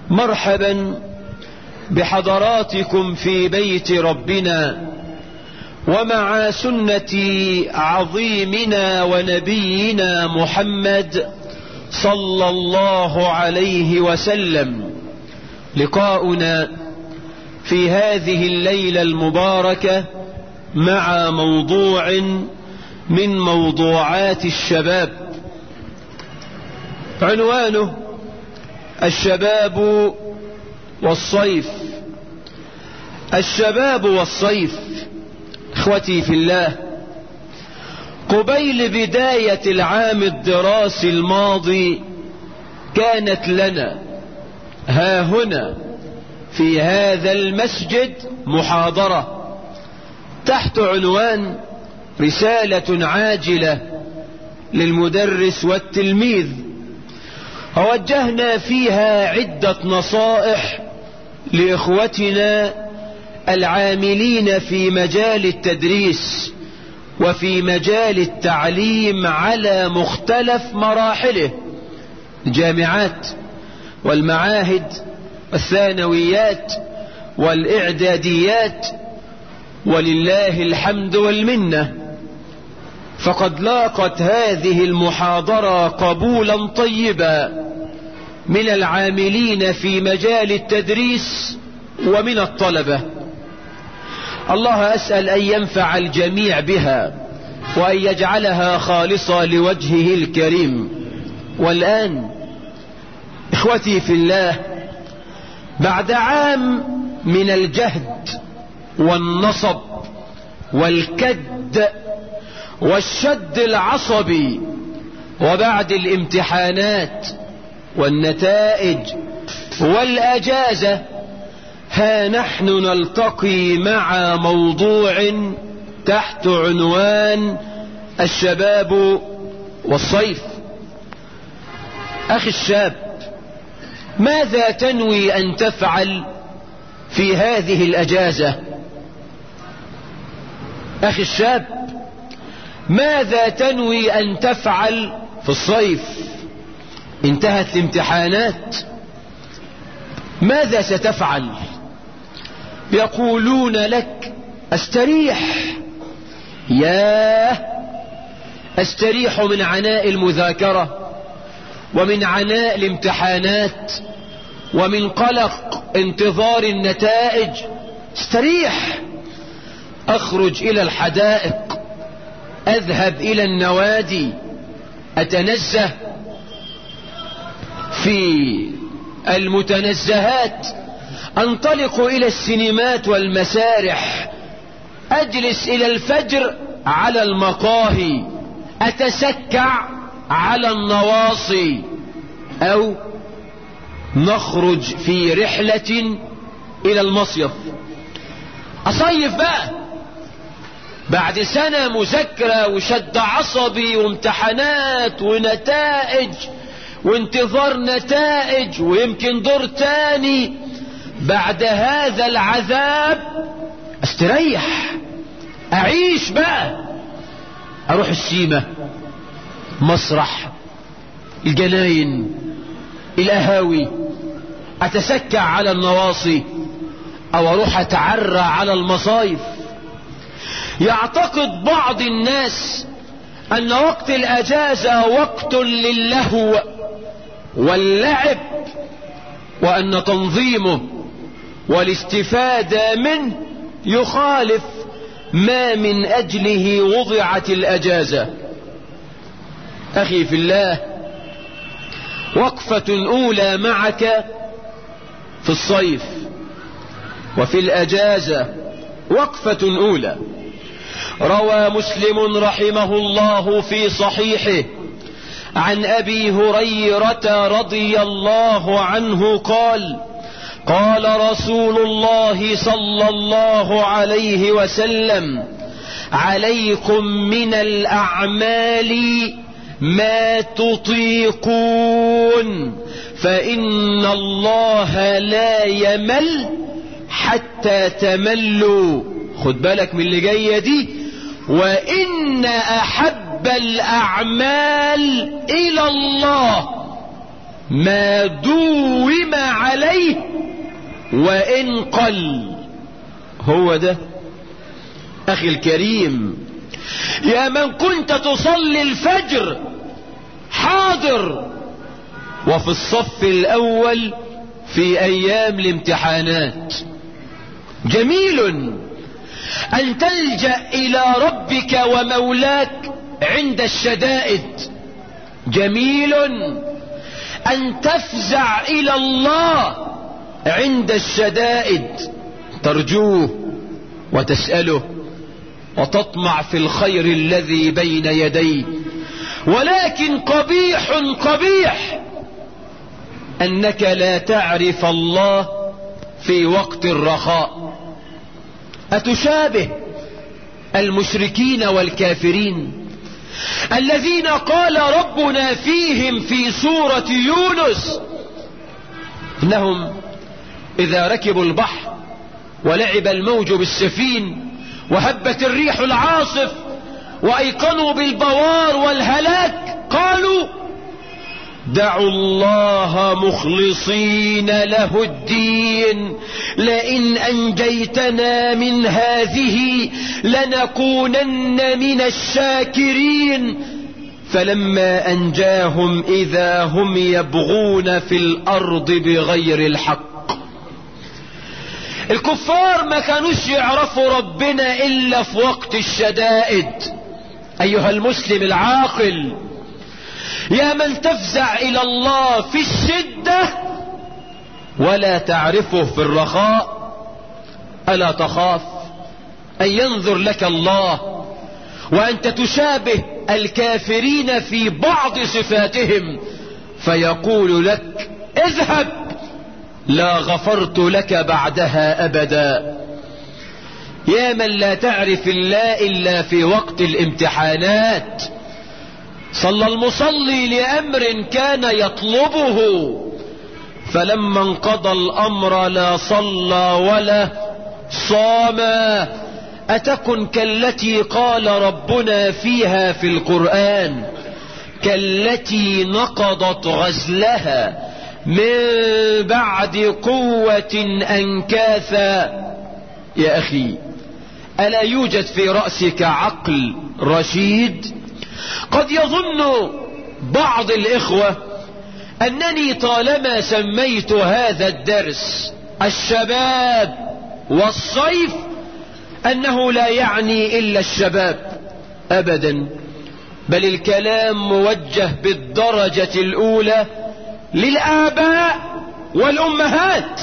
مرحبا بحضراتكم في بيت ربنا ومع سنة عظيمنا ونبينا محمد صلى الله عليه وسلم لقاؤنا في هذه الليلة المباركة مع موضوع من موضوعات الشباب عنوانه الشباب والصيف الشباب والصيف اخوتي في الله قبيل بداية العام الدراسي الماضي كانت لنا ها هنا في هذا المسجد محاضرة تحت عنوان رسالة عاجلة للمدرس والتلميذ ووجهنا فيها عدة نصائح لإخوتنا العاملين في مجال التدريس وفي مجال التعليم على مختلف مراحله الجامعات والمعاهد والثانويات والإعداديات ولله الحمد والمنة فقد لاقت هذه المحاضرة قبولا طيبا من العاملين في مجال التدريس ومن الطلبة الله أسأل أن ينفع الجميع بها وأن يجعلها خالصة لوجهه الكريم والآن إخوتي في الله بعد عام من الجهد والنصب والكد والشد العصبي وبعد الامتحانات والنتائج والأجازة ها نحن نلتقي مع موضوع تحت عنوان الشباب والصيف أخي الشاب ماذا تنوي أن تفعل في هذه الأجازة أخي الشاب ماذا تنوي أن تفعل في الصيف انتهت الامتحانات ماذا ستفعل يقولون لك استريح ياه استريح من عناء المذاكرة ومن عناء الامتحانات ومن قلق انتظار النتائج استريح اخرج الى الحدائق اذهب الى النوادي اتنزه في المتنزهات انطلق الى السينمات والمسارح اجلس الى الفجر على المقاهي اتسكع على النواصي او نخرج في رحلة الى المصيف اصيف بقى بعد سنة مذاكرة وشد عصبي وامتحانات ونتائج وانتظار نتائج ويمكن دور تاني بعد هذا العذاب استريح اعيش بقى اروح السيمة مسرح الجناين القهاوي اتسكع على النواصي او اروح اتعرى على المصايف يعتقد بعض الناس ان وقت الاجازة وقت للهو واللعب وان تنظيمه والاستفادة منه يخالف ما من اجله وضعت الاجازة اخي في الله وقفة اولى معك في الصيف وفي الاجازة وقفة اولى روى مسلم رحمه الله في صحيحه عن ابي هريرة رضي الله عنه قال قال رسول الله صلى الله عليه وسلم عليكم من الاعمال ما تطيقون فان الله لا يمل حتى تملوا خد بالك من اللي جايه دي وان احب الاعمال الى الله ما دوم عليه وإن قل هو ده أخي الكريم يا من كنت تصلي الفجر حاضر وفي الصف الأول في أيام الامتحانات جميل أن تلجأ إلى ربك ومولاك عند الشدائد جميل أن تفزع إلى الله عند الشدائد ترجوه وتسأله وتطمع في الخير الذي بين يديه ولكن قبيح قبيح أنك لا تعرف الله في وقت الرخاء أتشابه المشركين والكافرين الذين قال ربنا فيهم في سورة يونس إنهم إذا ركبوا البحر ولعب الموج بالسفين وهبت الريح العاصف وأيقنوا بالبوار والهلاك قالوا دعوا الله مخلصين له الدين لئن أنجيتنا من هذه لنكونن من الشاكرين فلما أنجاهم إذا هم يبغون في الأرض بغير الحق الكفار ما كانوش يعرفوا ربنا إلا في وقت الشدائد أيها المسلم العاقل يا من تفزع إلى الله في الشدة ولا تعرفه في الرخاء ألا تخاف أن ينظر لك الله وأنت تشابه الكافرين في بعض صفاتهم فيقول لك اذهب لا غفرت لك بعدها أبدا يا من لا تعرف الله إلا في وقت الامتحانات صلى المصلي لأمر كان يطلبه فلما انقضى الأمر لا صلى ولا صام أتكن كالتي قال ربنا فيها في القرآن كالتي نقضت غزلها من بعد قوة أنكاثا يا أخي ألا يوجد في رأسك عقل رشيد قد يظن بعض الإخوة أنني طالما سميت هذا الدرس الشباب والصيف أنه لا يعني إلا الشباب أبدا بل الكلام موجه بالدرجة الأولى للآباء والأمهات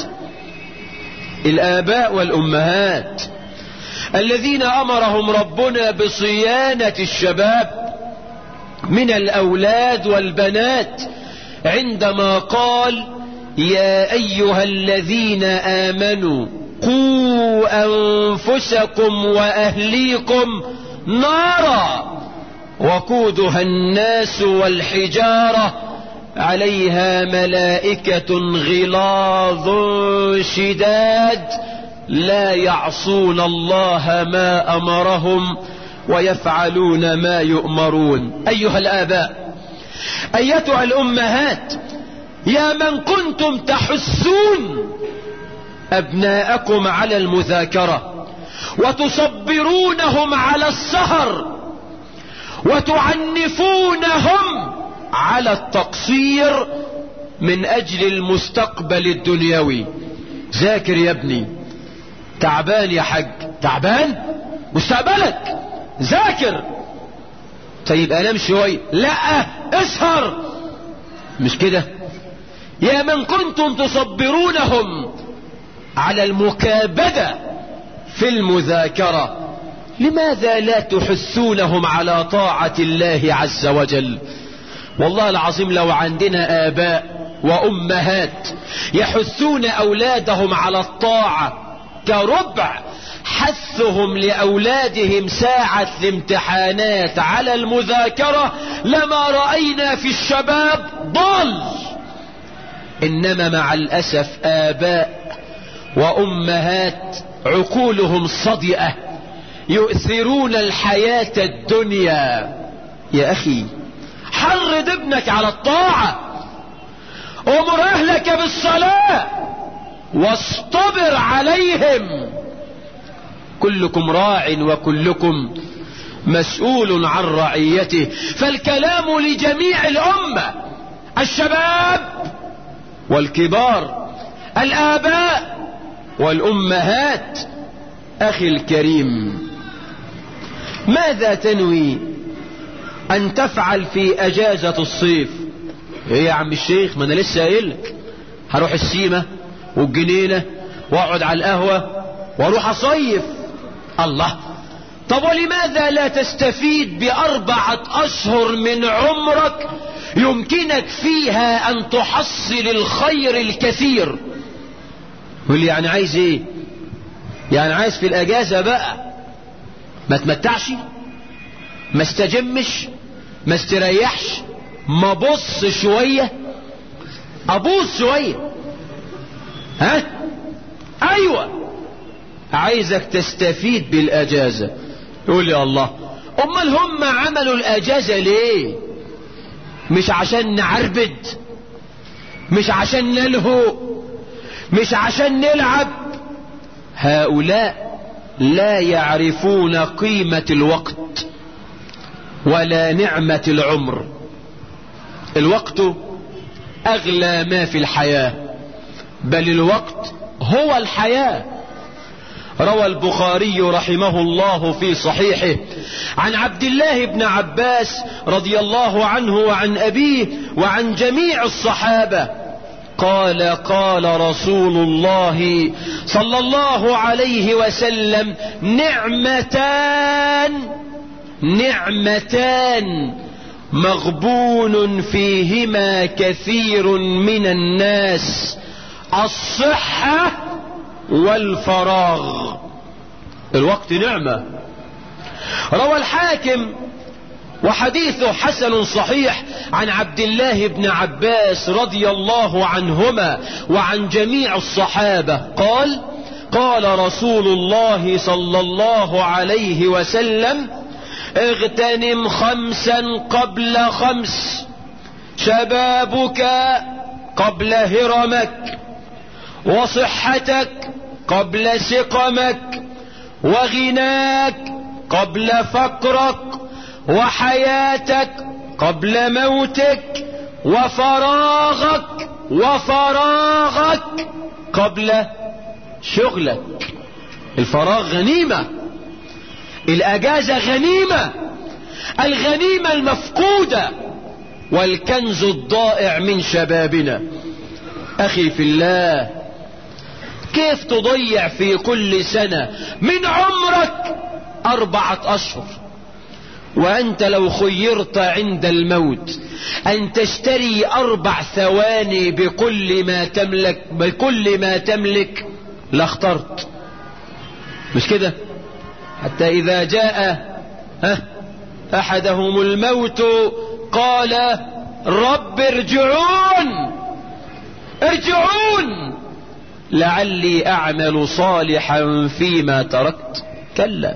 الآباء والأمهات الذين أمرهم ربنا بصيانة الشباب من الأولاد والبنات عندما قال يا أيها الذين آمنوا قوا أنفسكم وأهليكم نارا وقودها الناس والحجارة عليها ملائكة غلاظ شداد لا يعصون الله ما أمرهم ويفعلون ما يؤمرون أيها الآباء أيتها الأمهات يا من كنتم تحثون أبناءكم على المذاكرة وتصبرونهم على السهر وتعنفونهم على التقصير من أجل المستقبل الدنيوي ذاكر يا ابني تعبان يا حج تعبان مستقبلك ذاكر طيب انام شوي لا اسهر مش كده يا من كنتم تصبرونهم على المكابدة في المذاكرة لماذا لا تحثونهم على طاعة الله عز وجل والله العظيم لو عندنا آباء وأمهات يحثون أولادهم على الطاعة كربع حثهم لأولادهم ساعة الامتحانات على المذاكرة لما رأينا في الشباب ضال إنما مع الأسف آباء وأمهات عقولهم صدئة يؤثرون الحياة الدنيا يا أخي حرض ابنك على الطاعة امر اهلك بالصلاة واصطبر عليهم كلكم راع وكلكم مسؤول عن رعيته فالكلام لجميع الامة الشباب والكبار الاباء والامهات اخي الكريم ماذا تنوي ان تفعل في اجازة الصيف ايه يا عم الشيخ ما انا لسه قايلك هروح السيمة والجنينة واقعد على القهوة واروح اصيف الله طب ولماذا لا تستفيد باربعة اشهر من عمرك يمكنك فيها ان تحصل الخير الكثير يقول يعني عايز ايه يعني عايز في الاجازة بقى ما تمتعش ما استجمش ما استريحش ما بص شوية ابوس شوية ها ايوه عايزك تستفيد بالاجازة يقول يا الله امال هم عملوا الاجازة ليه مش عشان نعربد مش عشان نلهو مش عشان نلعب هؤلاء لا يعرفون قيمة الوقت ولا نعمة العمر الوقت اغلى ما في الحياة بل الوقت هو الحياة روى البخاري رحمه الله في صحيحه عن عبد الله بن عباس رضي الله عنه وعن أبيه وعن جميع الصحابة قال قال رسول الله صلى الله عليه وسلم نعمتان نعمتان مغبون فيهما كثير من الناس الصحة والفراغ الوقت نعمة روى الحاكم وحديثه حسن صحيح عن عبد الله بن عباس رضي الله عنهما وعن جميع الصحابة قال قال رسول الله صلى الله عليه وسلم اغتنم خمسا قبل خمس شبابك قبل هرمك وصحتك قبل سقمك وغناك قبل فقرك وحياتك قبل موتك وفراغك وفراغك قبل شغلك الفراغ غنيمة الاجازة غنيمة الغنيمة المفقودة والكنز الضائع من شبابنا اخي في الله كيف تضيع في كل سنة من عمرك اربعة اشهر وانت لو خيرت عند الموت ان تشتري اربع ثواني بكل ما تملك بكل ما تملك لاخترت مش كده حتى اذا جاء ها احدهم الموت قال رب ارجعون ارجعون لعلي اعمل صالحا فيما تركت كلا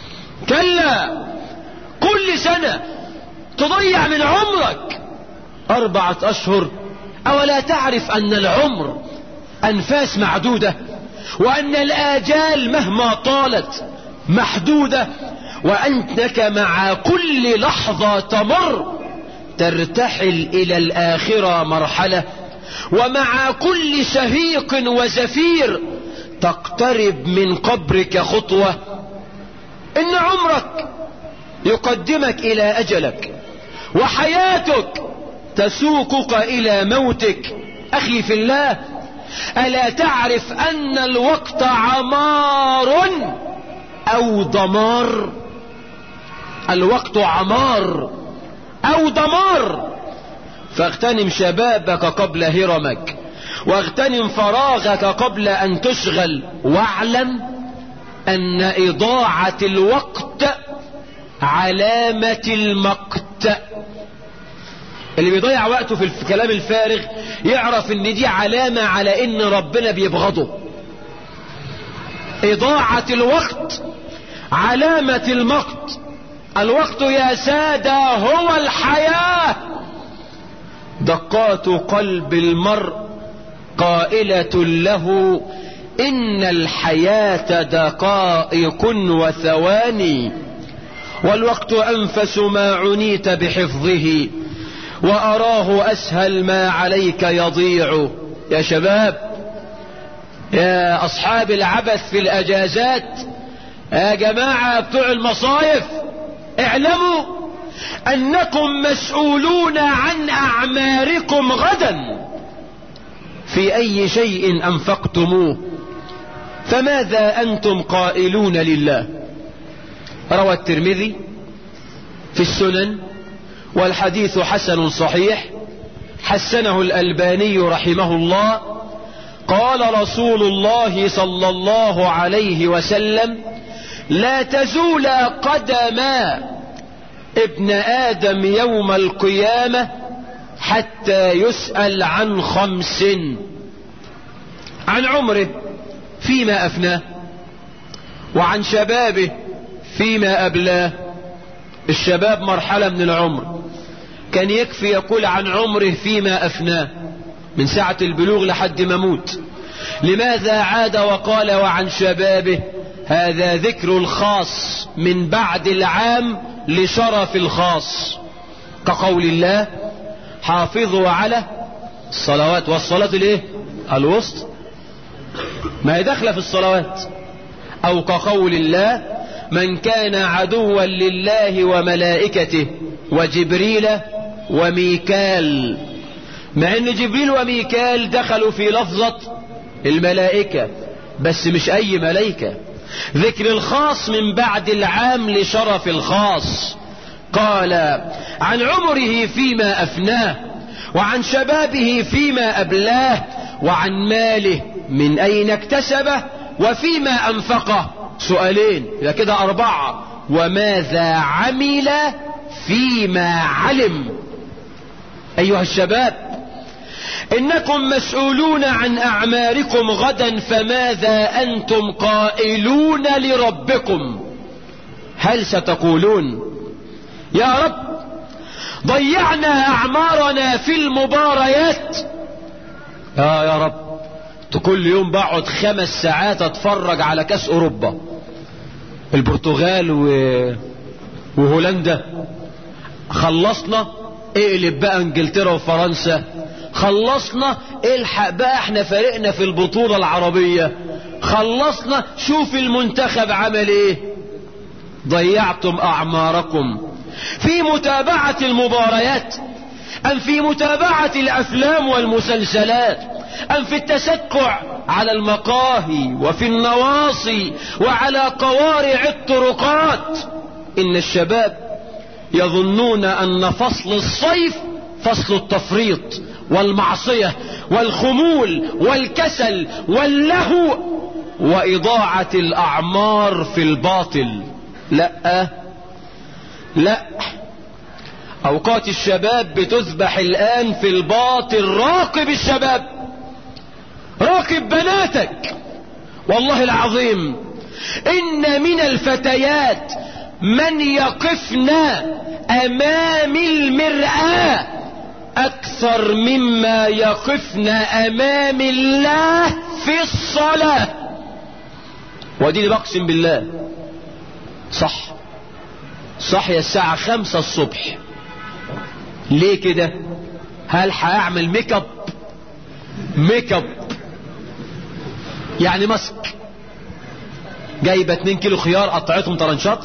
كلا كل سنة تضيع من عمرك اربعة اشهر اولا تعرف ان العمر انفاس معدودة وان الاجال مهما طالت محدودة وانك مع كل لحظة تمر ترتحل الى الاخرة مرحلة ومع كل شهيق وزفير تقترب من قبرك خطوة ان عمرك يقدمك الى اجلك وحياتك تسوقك الى موتك اخي في الله الا تعرف ان الوقت عمار او دمار الوقت عمار او دمار فاغتنم شبابك قبل هرمك واغتنم فراغك قبل ان تشغل واعلم ان اضاعة الوقت علامة المقت اللي بيضيع وقته في الكلام الفارغ يعرف ان دي علامة على ان ربنا بيبغضه اضاعة الوقت علامة المقت الوقت يا سادة هو الحياة دقات قلب المرء قائلة له إن الحياة دقائق وثواني والوقت أنفس ما عنيت بحفظه وأراه أسهل ما عليك يضيع يا شباب يا أصحاب العبث في الأجازات يا جماعة بتوع المصايف اعلموا أنكم مسؤولون عن أعماركم غدا في أي شيء أنفقتموه فماذا أنتم قائلون لله روى الترمذي في السنن والحديث حسن صحيح حسنه الألباني رحمه الله قال رسول الله صلى الله عليه وسلم لا تزول قدم ابن آدم يوم القيامة حتى يسأل عن خمس عن عمره فيما أفناه وعن شبابه فيما أبلاه الشباب مرحلة من العمر كان يكفي يقول عن عمره فيما أفناه من ساعة البلوغ لحد ما موت لماذا عاد وقال وعن شبابه هذا ذكر الخاص من بعد العام لشرف الخاص كقول الله حافظوا على الصلوات والصلاة الايه الوسط ما هي داخله في الصلوات او كقول الله من كان عدوا لله وملائكته وجبريل وميكال مع ان جبريل وميكال دخلوا في لفظة الملائكة بس مش اي ملائكة ذكر الخاص من بعد العام لشرف الخاص قال عن عمره فيما افناه وعن شبابه فيما ابلاه وعن ماله من اين اكتسبه وفيما انفقه سؤالين يبقى كده اربعة وماذا عمل فيما علم ايها الشباب انكم مسؤولون عن اعماركم غدا فماذا انتم قائلون لربكم هل ستقولون يا رب ضيعنا اعمارنا في المباريات يا يا رب كل يوم بقعد خمس ساعات اتفرج على كاس اوروبا البرتغال و... وهولندا خلصنا اقلب بقى انجلترا وفرنسا خلصنا الحق بقى احنا فرقنا في البطولة العربية خلصنا شوف المنتخب عمل ايه ضيعتم اعماركم في متابعة المباريات ام في متابعة الافلام والمسلسلات ام في التسكع على المقاهي وفي النواصي وعلى قوارع الطرقات ان الشباب يظنون ان فصل الصيف فصل التفريط والمعصية والخمول والكسل واللهو وإضاعة الأعمار في الباطل لا لا أوقات الشباب بتذبح الآن في الباطل راقب الشباب راقب بناتك والله العظيم إن من الفتيات من يقفن أمام المرآة أكثر مما يقفن أمام الله في الصلاة ودي بقسم بالله صح صح يا الساعة خمسة الصبح ليه كده هل هأعمل ميك اب ميك اب يعني مسك جايبة 2 كيلو خيار قطعتهم طرنشات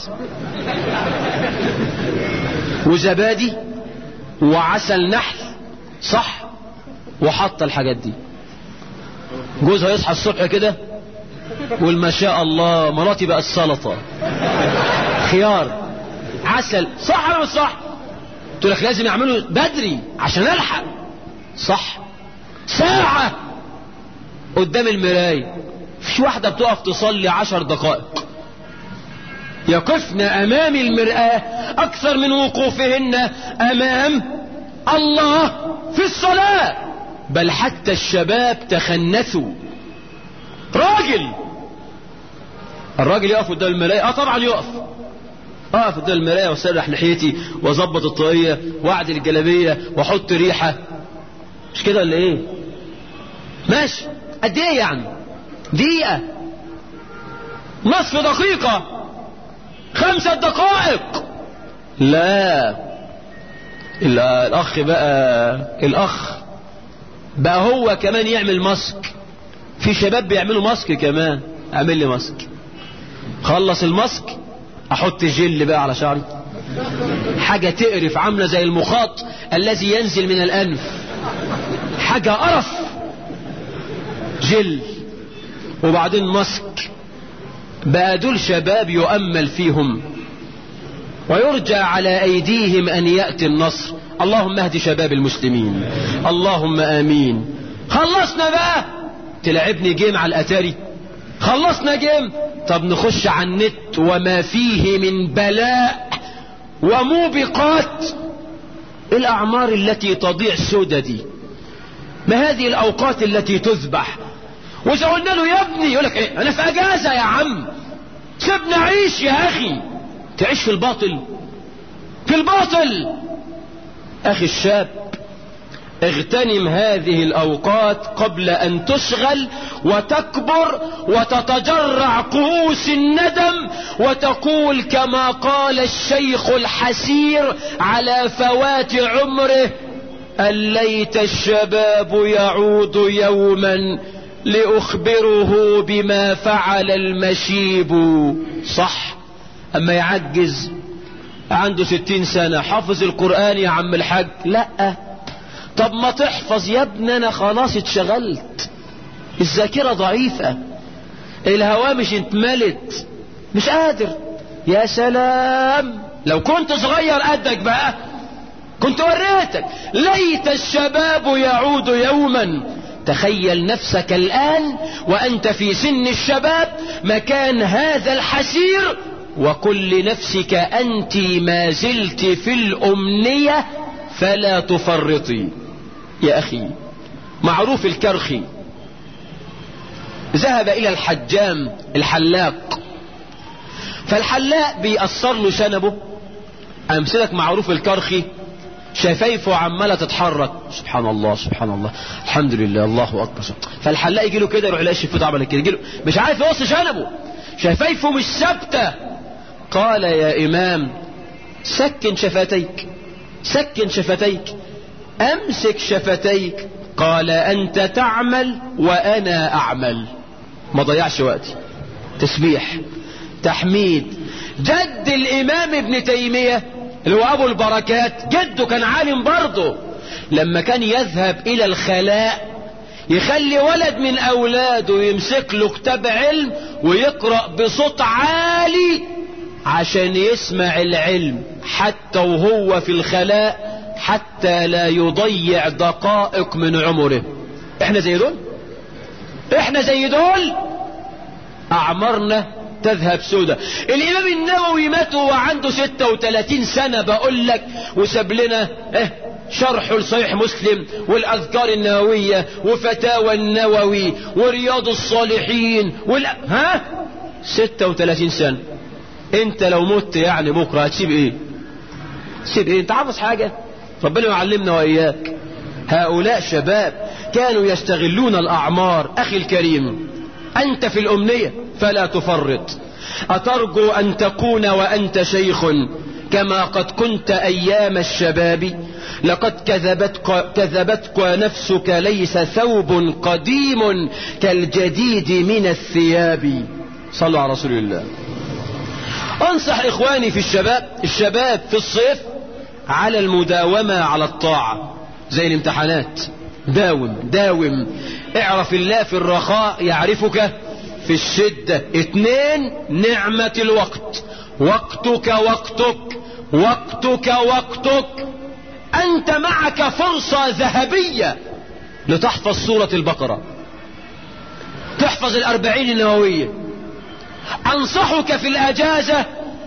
وزبادي وعسل نحل صح وحط الحاجات دي جوزها يصحى الصبح كده يقول ما شاء الله مراتي بقت سلطة خيار عسل صح ولا مش صح قلت لك لازم يعملوا بدري عشان الحق صح ساعة قدام المراية فيش واحدة بتقف تصلي عشر دقائق يقفن امام المرآة اكثر من وقوفهن امام الله في الصلاة بل حتى الشباب تخنثوا راجل الراجل يقف قدام المراية اه طبعا يقف اقف قدام المراية واسرح لحيتي واظبط الطاقية واعدل الجلابية واحط ريحة مش كده ولا ايه ماشي قد ايه يعني دقيقة نصف دقيقة خمسة دقائق لا لا الاخ بقى الاخ بقى هو كمان يعمل ماسك في شباب بيعملوا ماسك كمان اعمل لي ماسك خلص الماسك احط جل بقى على شعري حاجة تقرف عاملة زي المخاط الذي ينزل من الانف حاجة قرف جل وبعدين ماسك بقى دول شباب يؤمل فيهم ويرجى على ايديهم ان يأتي النصر اللهم اهد شباب المسلمين اللهم امين خلصنا بقى تلعبني جيم على الاتاري خلصنا جيم طب نخش على النت وما فيه من بلاء وموبقات الاعمار التي تضيع سودة دي ما هذه الاوقات التي تذبح واذا قلنا له يا ابني يقول لك ايه انا في اجازة يا عم سيبني اعيش يا اخي تعيش في الباطل في الباطل اخي الشاب اغتنم هذه الاوقات قبل ان تشغل وتكبر وتتجرع كؤوس الندم وتقول كما قال الشيخ الحسير على فوات عمره أن ليت الشباب يعود يوما لأخبره بما فعل المشيب صح أما يعجز عنده ستين سنة حافظ القرآن يا عم الحاج لا طب ما تحفظ يا ابني أنا خلاص اتشغلت الذاكرة ضعيفة الهوامش اتملت مش قادر يا سلام لو كنت صغير قدك بقى كنت وريتك ليت الشباب يعود يوما تخيل نفسك الآن وأنت في سن الشباب مكان هذا الحسير وقل لنفسك أنت ما زلت في الأمنية فلا تفرطي يا أخي معروف الكرخي ذهب إلى الحجام الحلاق فالحلاق بيأثر له شنبه أمثلك معروف الكرخي شفايفه عمالة تتحرك سبحان الله سبحان الله الحمد لله الله أكبر فالحلاق يجي له كده يروح يلاقي شفته عمل كده يجي له مش عارف يوصل شنبه شفايفه مش ثابته قال يا إمام سكن شفتيك سكن شفتيك أمسك شفتيك قال أنت تعمل وأنا أعمل ما ضيعش وقتي تسبيح تحميد جد الإمام ابن تيمية اللي هو أبو البركات جده كان عالم برضه لما كان يذهب إلى الخلاء يخلي ولد من أولاده يمسك له كتاب علم ويقرأ بصوت عالي عشان يسمع العلم حتى وهو في الخلاء حتى لا يضيع دقائق من عمره احنا زي دول احنا زي دول اعمارنا تذهب سودة الامام النووي مات وهو عنده 36 سنة بقول لك وساب لنا اه شرح لصحيح مسلم والاذكار النووية وفتاوى النووي ورياض الصالحين وال... ها 36 سنة انت لو مت يعني بكرة هتسيب ايه تسيب ايه انت حافظ حاجة ربنا يعلمنا واياك هؤلاء شباب كانوا يستغلون الاعمار اخي الكريم انت في الامنية فلا تفرط اترجو ان تكون وانت شيخ كما قد كنت ايام الشباب لقد كذبتك, كذبتك نفسك ليس ثوب قديم كالجديد من الثياب صلوا على رسول الله انصح اخواني في الشباب الشباب في الصيف على المداومة على الطاعة زي الامتحانات داوم داوم اعرف الله في الرخاء يعرفك في الشدة اتنين نعمة الوقت وقتك وقتك وقتك وقتك انت معك فرصة ذهبية لتحفظ سورة البقرة تحفظ الاربعين النووية انصحك في الاجازة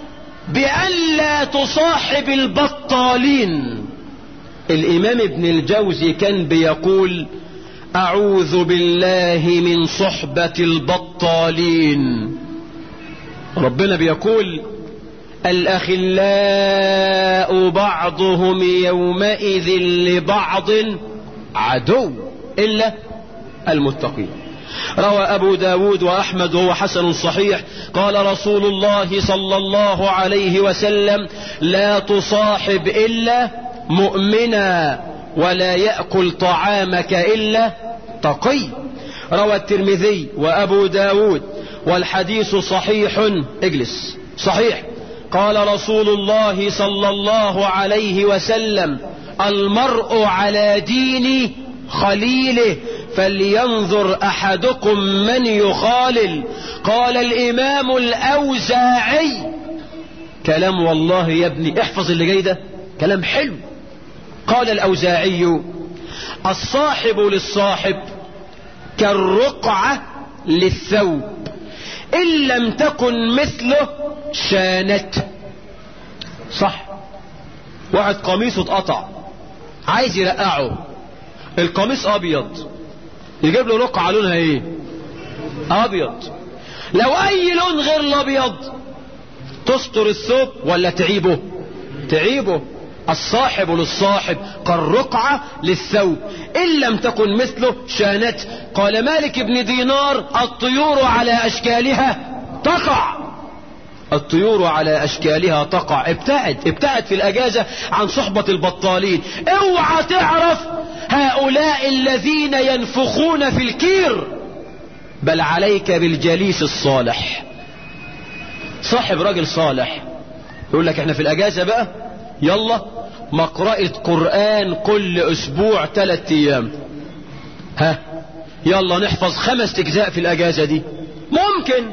بألا تصاحب البطالين الامام ابن الجوزي كان بيقول اعوذ بالله من صحبة البطالين ربنا بيقول الاخلاء بعضهم يومئذ لبعض عدو إلا المتقين روى أبو داود وأحمد وهو حسن صحيح قال رسول الله صلى الله عليه وسلم لا تصاحب إلا مؤمنا ولا يأكل طعامك إلا تقي روى الترمذي وأبو داود والحديث صحيح اجلس صحيح قال رسول الله صلى الله عليه وسلم المرء على دين خليله فلينظر احدكم من يخالل قال الامام الاوزاعي كلام والله يا ابني احفظ اللي جاي ده كلام حلو قال الاوزاعي الصاحب للصاحب كالرقعة للثوب ان لم تكن مثله شانته صح واحد قميصه اتقطع عايز يرقعه القميص ابيض يجيب له رقعة لونها ايه ابيض لو اي لون غير الابيض تستر الثوب ولا تعيبه تعيبه الصاحب للصاحب كالرقعة للثوب إن لم تكن مثله شانت قال مالك بن دينار الطيور على أشكالها تقع الطيور على أشكالها تقع ابتعد ابتعد في الأجازة عن صحبة البطالين اوعى تعرف هؤلاء الذين ينفخون في الكير بل عليك بالجليس الصالح صاحب راجل صالح يقول لك احنا في الأجازة بقى يلا مقرأة قرآن كل أسبوع ثلاث أيام ها يلا نحفظ خمس أجزاء في الأجازة دي ممكن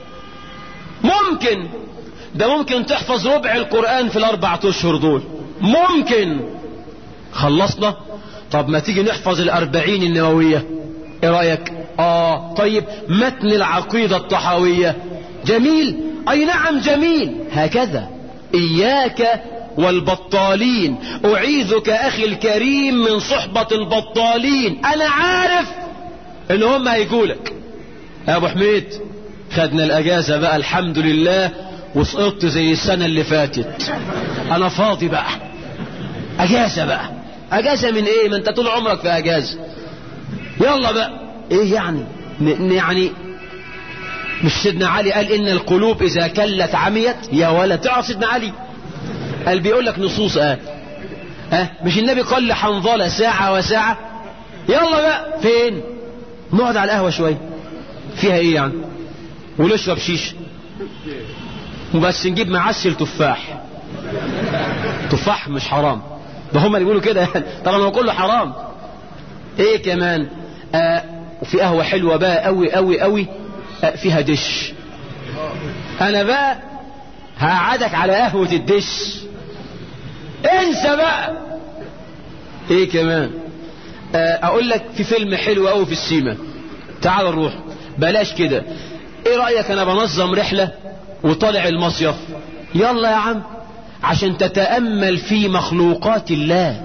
ممكن ده ممكن تحفظ ربع القرآن في الأربع أشهر دول ممكن خلصنا طب ما تيجي نحفظ الأربعين النووية ايه رأيك اه طيب متن العقيدة الطحاوية جميل اي نعم جميل هكذا اياك والبطالين اعيذك اخي الكريم من صحبة البطالين انا عارف ان هم هيقولك يا ابو حميد خدنا الاجازة بقى الحمد لله وسقطت زي السنة اللي فاتت انا فاضي بقى اجازة بقى اجازة من ايه ما انت طول عمرك في اجازة يلا بقى ايه يعني ن- يعني مش سيدنا علي قال ان القلوب اذا كلت عميت يا ولا تعرف سيدنا علي قال بيقول لك نصوص اه اه مش النبي قال لحنظله ساعة وساعة يلا بقى فين نقعد على القهوة شوية فيها ايه يعني ونشرب شيش وبس نجيب معسل تفاح تفاح مش حرام ده هم اللي بيقولوا كده يعني طبعا هو كله حرام ايه كمان آه وفي قهوة حلوة بقى قوي قوي قوي آه فيها دش انا بقى هقعدك على قهوة الدش انسى بقى ايه كمان آه اقول لك في فيلم حلو قوي في السيما تعال نروح بلاش كده ايه رأيك انا بنظم رحلة وطالع المصيف يلا يا عم عشان تتأمل في مخلوقات الله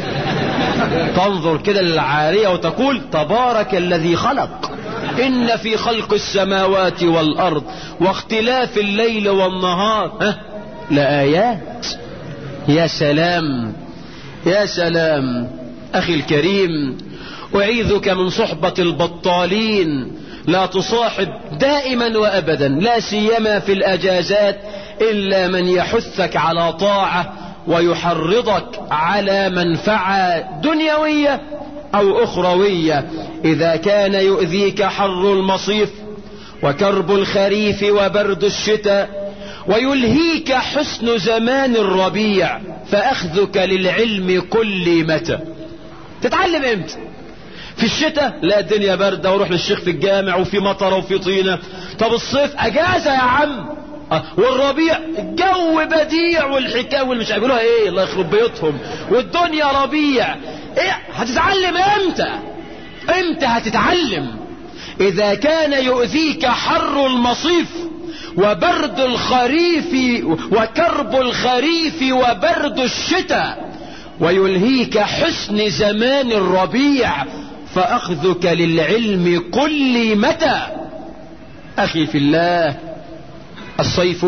تنظر كده للعارية وتقول تبارك الذي خلق إن في خلق السماوات والأرض واختلاف الليل والنهار ها لآيات يا سلام يا سلام أخي الكريم أعيذك من صحبة البطالين لا تصاحب دائما وأبدا لا سيما في الأجازات إلا من يحثك على طاعة ويحرضك على منفعة دنيوية أو أخروية إذا كان يؤذيك حر المصيف وكرب الخريف وبرد الشتاء ويلهيك حسن زمان الربيع فأخذك للعلم كل متى تتعلم امتى في الشتاء لا الدنيا باردة وروح للشيخ في الجامع وفي مطر وفي طينة طب الصيف اجازة يا عم أه والربيع الجو بديع والحكاية والمش هيقولوها ايه الله يخرب بيوتهم والدنيا ربيع ايه هتتعلم امتى امتى هتتعلم اذا كان يؤذيك حر المصيف وبرد الخريف وكرب الخريف وبرد الشتاء ويلهيك حسن زمان الربيع فأخذك للعلم كل متى أخي في الله الصيف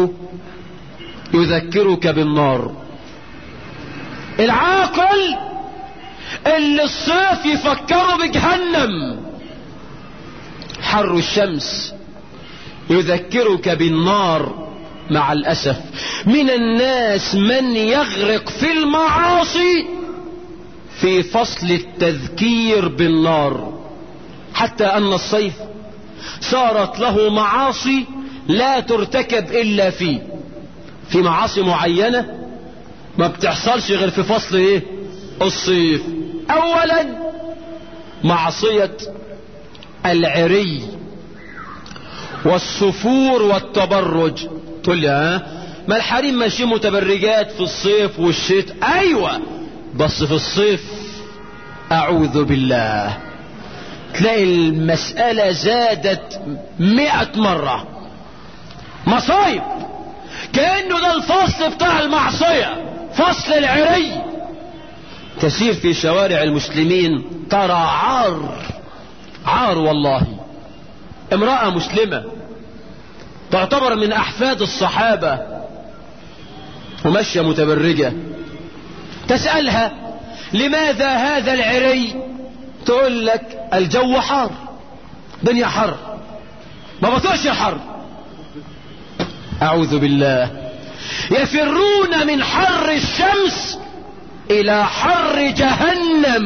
يذكرك بالنار العاقل اللي الصيف يفكروا بجهنم حر الشمس يذكرك بالنار مع الأسف من الناس من يغرق في المعاصي في فصل التذكير بالنار حتى أن الصيف صارت له معاصي لا ترتكب إلا فيه في معاصي معينة ما بتحصلش غير في فصل ايه الصيف اولا معصية العري والسفور والتبرج تقول لي ها ما الحريم ماشي متبرجات في الصيف والشتاء ايوه بس في الصيف اعوذ بالله تلاقي المسألة زادت مئة مرة مصايب كأنه ده الفصل بتاع المعصية فصل العري تسير في شوارع المسلمين ترى عار عار والله امرأة مسلمة تعتبر من احفاد الصحابة وماشية متبرجة تسألها لماذا هذا العري تقول لك الجو حار دنيا حر ما بطوش حر اعوذ بالله يفرون من حر الشمس الى حر جهنم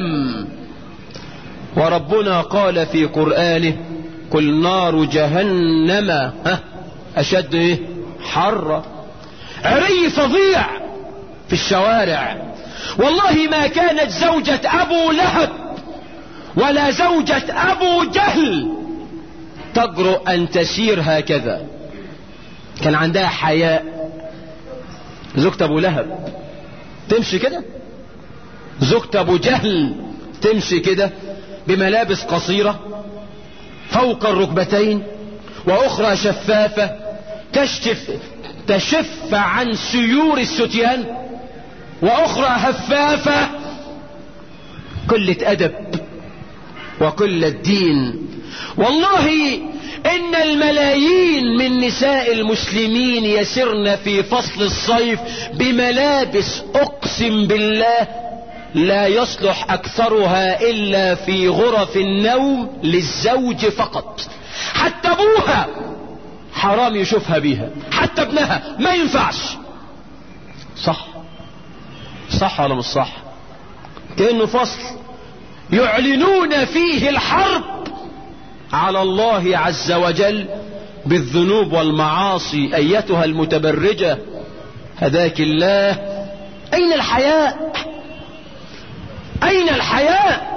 وربنا قال في قرآنه قل نار جهنم ها اشد ايه حر عري فظيع في الشوارع والله ما كانت زوجة ابو لهب ولا زوجة ابو جهل تجرؤ ان تسير هكذا كان عندها حياء زوجة ابو لهب تمشي كده زوجة ابو جهل تمشي كده بملابس قصيرة فوق الركبتين واخرى شفافة تشف تشف عن سيور الستيان واخرى هفافة قلة ادب وقلة دين والله ان الملايين من نساء المسلمين يسرن في فصل الصيف بملابس اقسم بالله لا يصلح اكثرها الا في غرف النوم للزوج فقط حتى ابوها حرام يشوفها بيها حتى ابنها ما ينفعش صح صح ولا مش صح كأنه فصل يعلنون فيه الحرب على الله عز وجل بالذنوب والمعاصي ايتها المتبرجة هداك الله اين الحياء اين الحياء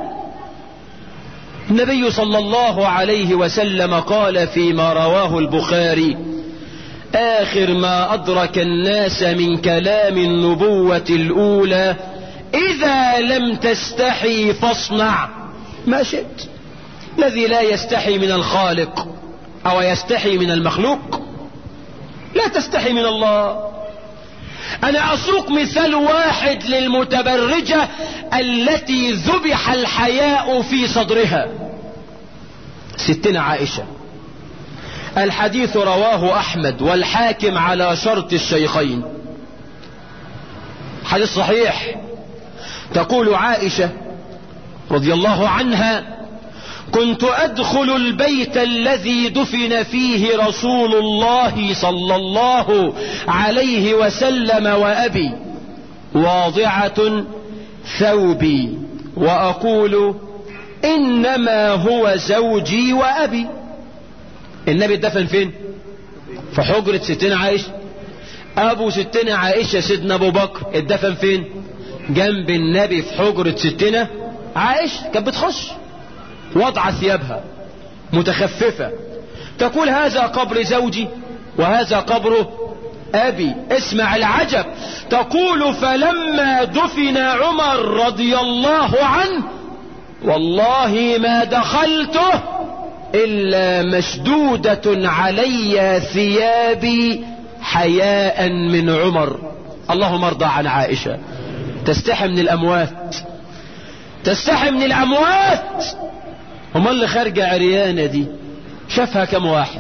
النبي صلى الله عليه وسلم قال فيما رواه البخاري اخر ما ادرك الناس من كلام النبوة الاولى اذا لم تستحي فاصنع ما شئت الذي لا يستحي من الخالق او يستحي من المخلوق لا تستحي من الله انا اسوق مثال واحد للمتبرجة التي ذبح الحياء في صدرها ستنا عائشة الحديث رواه احمد والحاكم على شرط الشيخين حديث صحيح تقول عائشة رضي الله عنها كنت ادخل البيت الذي دفن فيه رسول الله صلى الله عليه وسلم وابي واضعة ثوبي واقول انما هو زوجي وابي النبي دفن فين في حجرة ستنا عائشة ابو ستنا عائشة سيدنا ابو بكر اتدفن فين جنب النبي في حجرة ستنا عائشة كانت بتخش وضع ثيابها متخففة تقول هذا قبر زوجي وهذا قبر أبي اسمع العجب تقول فلما دفن عمر رضي الله عنه والله ما دخلته إلا مشدودة علي ثيابي حياء من عمر اللهم ارضى عن عائشة تستحي من الأموات تستحي من الأموات هما اللي خارجة عريانة دي شافها كم واحد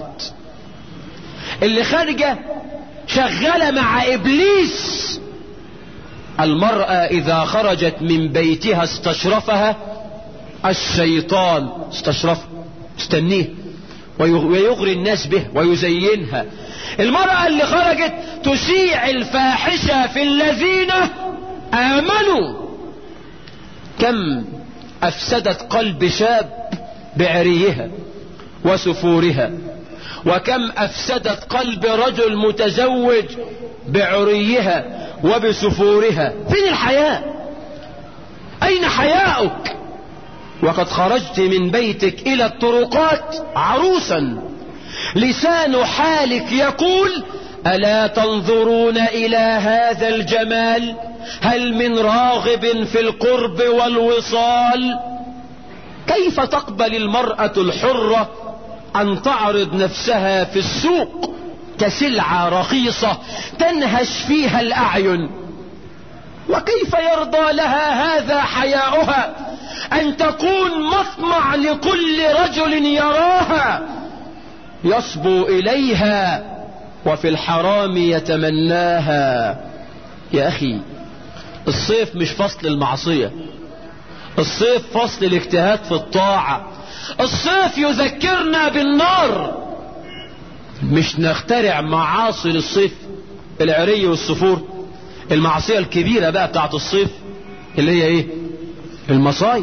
اللي خارجة شغالة مع إبليس المرأة إذا خرجت من بيتها استشرفها الشيطان استشرف استنيه ويغري الناس به ويزينها المرأة اللي خرجت تشيع الفاحشة في الذين آمنوا كم أفسدت قلب شاب بعريها وسفورها وكم أفسدت قلب رجل متزوج بعريها وبسفورها فين الحياء أين حياؤك وقد خرجت من بيتك إلى الطرقات عروسا لسان حالك يقول ألا تنظرون إلى هذا الجمال هل من راغب في القرب والوصال كيف تقبل المرأة الحرة أن تعرض نفسها في السوق كسلعة رخيصة تنهش فيها الأعين وكيف يرضى لها هذا حياؤها أن تكون مطمع لكل رجل يراها يصبو إليها وفي الحرام يتمناها يا أخي الصيف مش فصل المعصية الصيف فصل الاجتهاد في الطاعة الصيف يذكرنا بالنار مش نخترع معاصي للصيف العري والصفور المعصية الكبيرة بقى بتاعت الصيف اللي هي ايه المصايف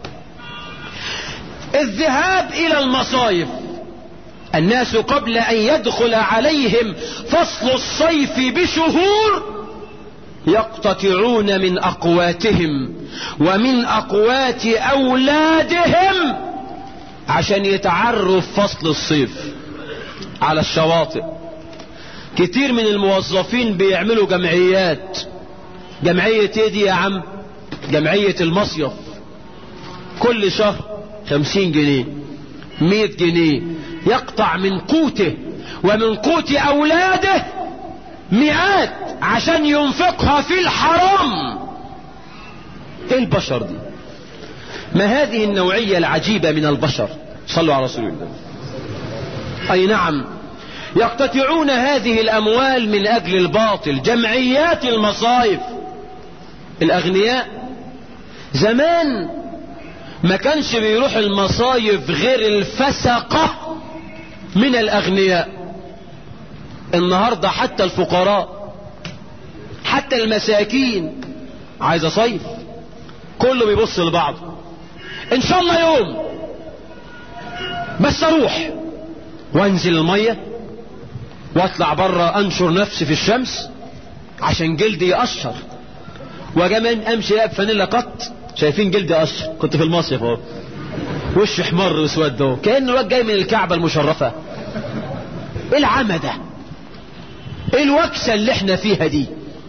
الذهاب الى المصايف الناس قبل ان يدخل عليهم فصل الصيف بشهور يقتطعون من اقواتهم ومن اقوات اولادهم عشان يتعروا في فصل الصيف على الشواطئ كتير من الموظفين بيعملوا جمعيات جمعية ايه دي يا عم جمعية المصيف كل شهر خمسين جنيه مئة جنيه يقطع من قوته ومن قوت اولاده مئات عشان ينفقها في الحرام ايه البشر دي ما هذه النوعية العجيبة من البشر صلوا على رسول الله اي نعم يقتطعون هذه الاموال من اجل الباطل جمعيات المصايف الاغنياء زمان ما كانش بيروح المصايف غير الفسقة من الاغنياء النهاردة حتى الفقراء حتى المساكين عايز صيف كله بيبص لبعض ان شاء الله يوم بس اروح وانزل المية واطلع بره انشر نفسي في الشمس عشان جلدي يقشر وكمان امشي بقى بفانيلا قط شايفين جلدي قشر كنت في المصيف اهو وش احمر واسود اهو كانه الواد جاي من الكعبه المشرفه ايه العمى ده ايه الوكسه اللي احنا فيها دي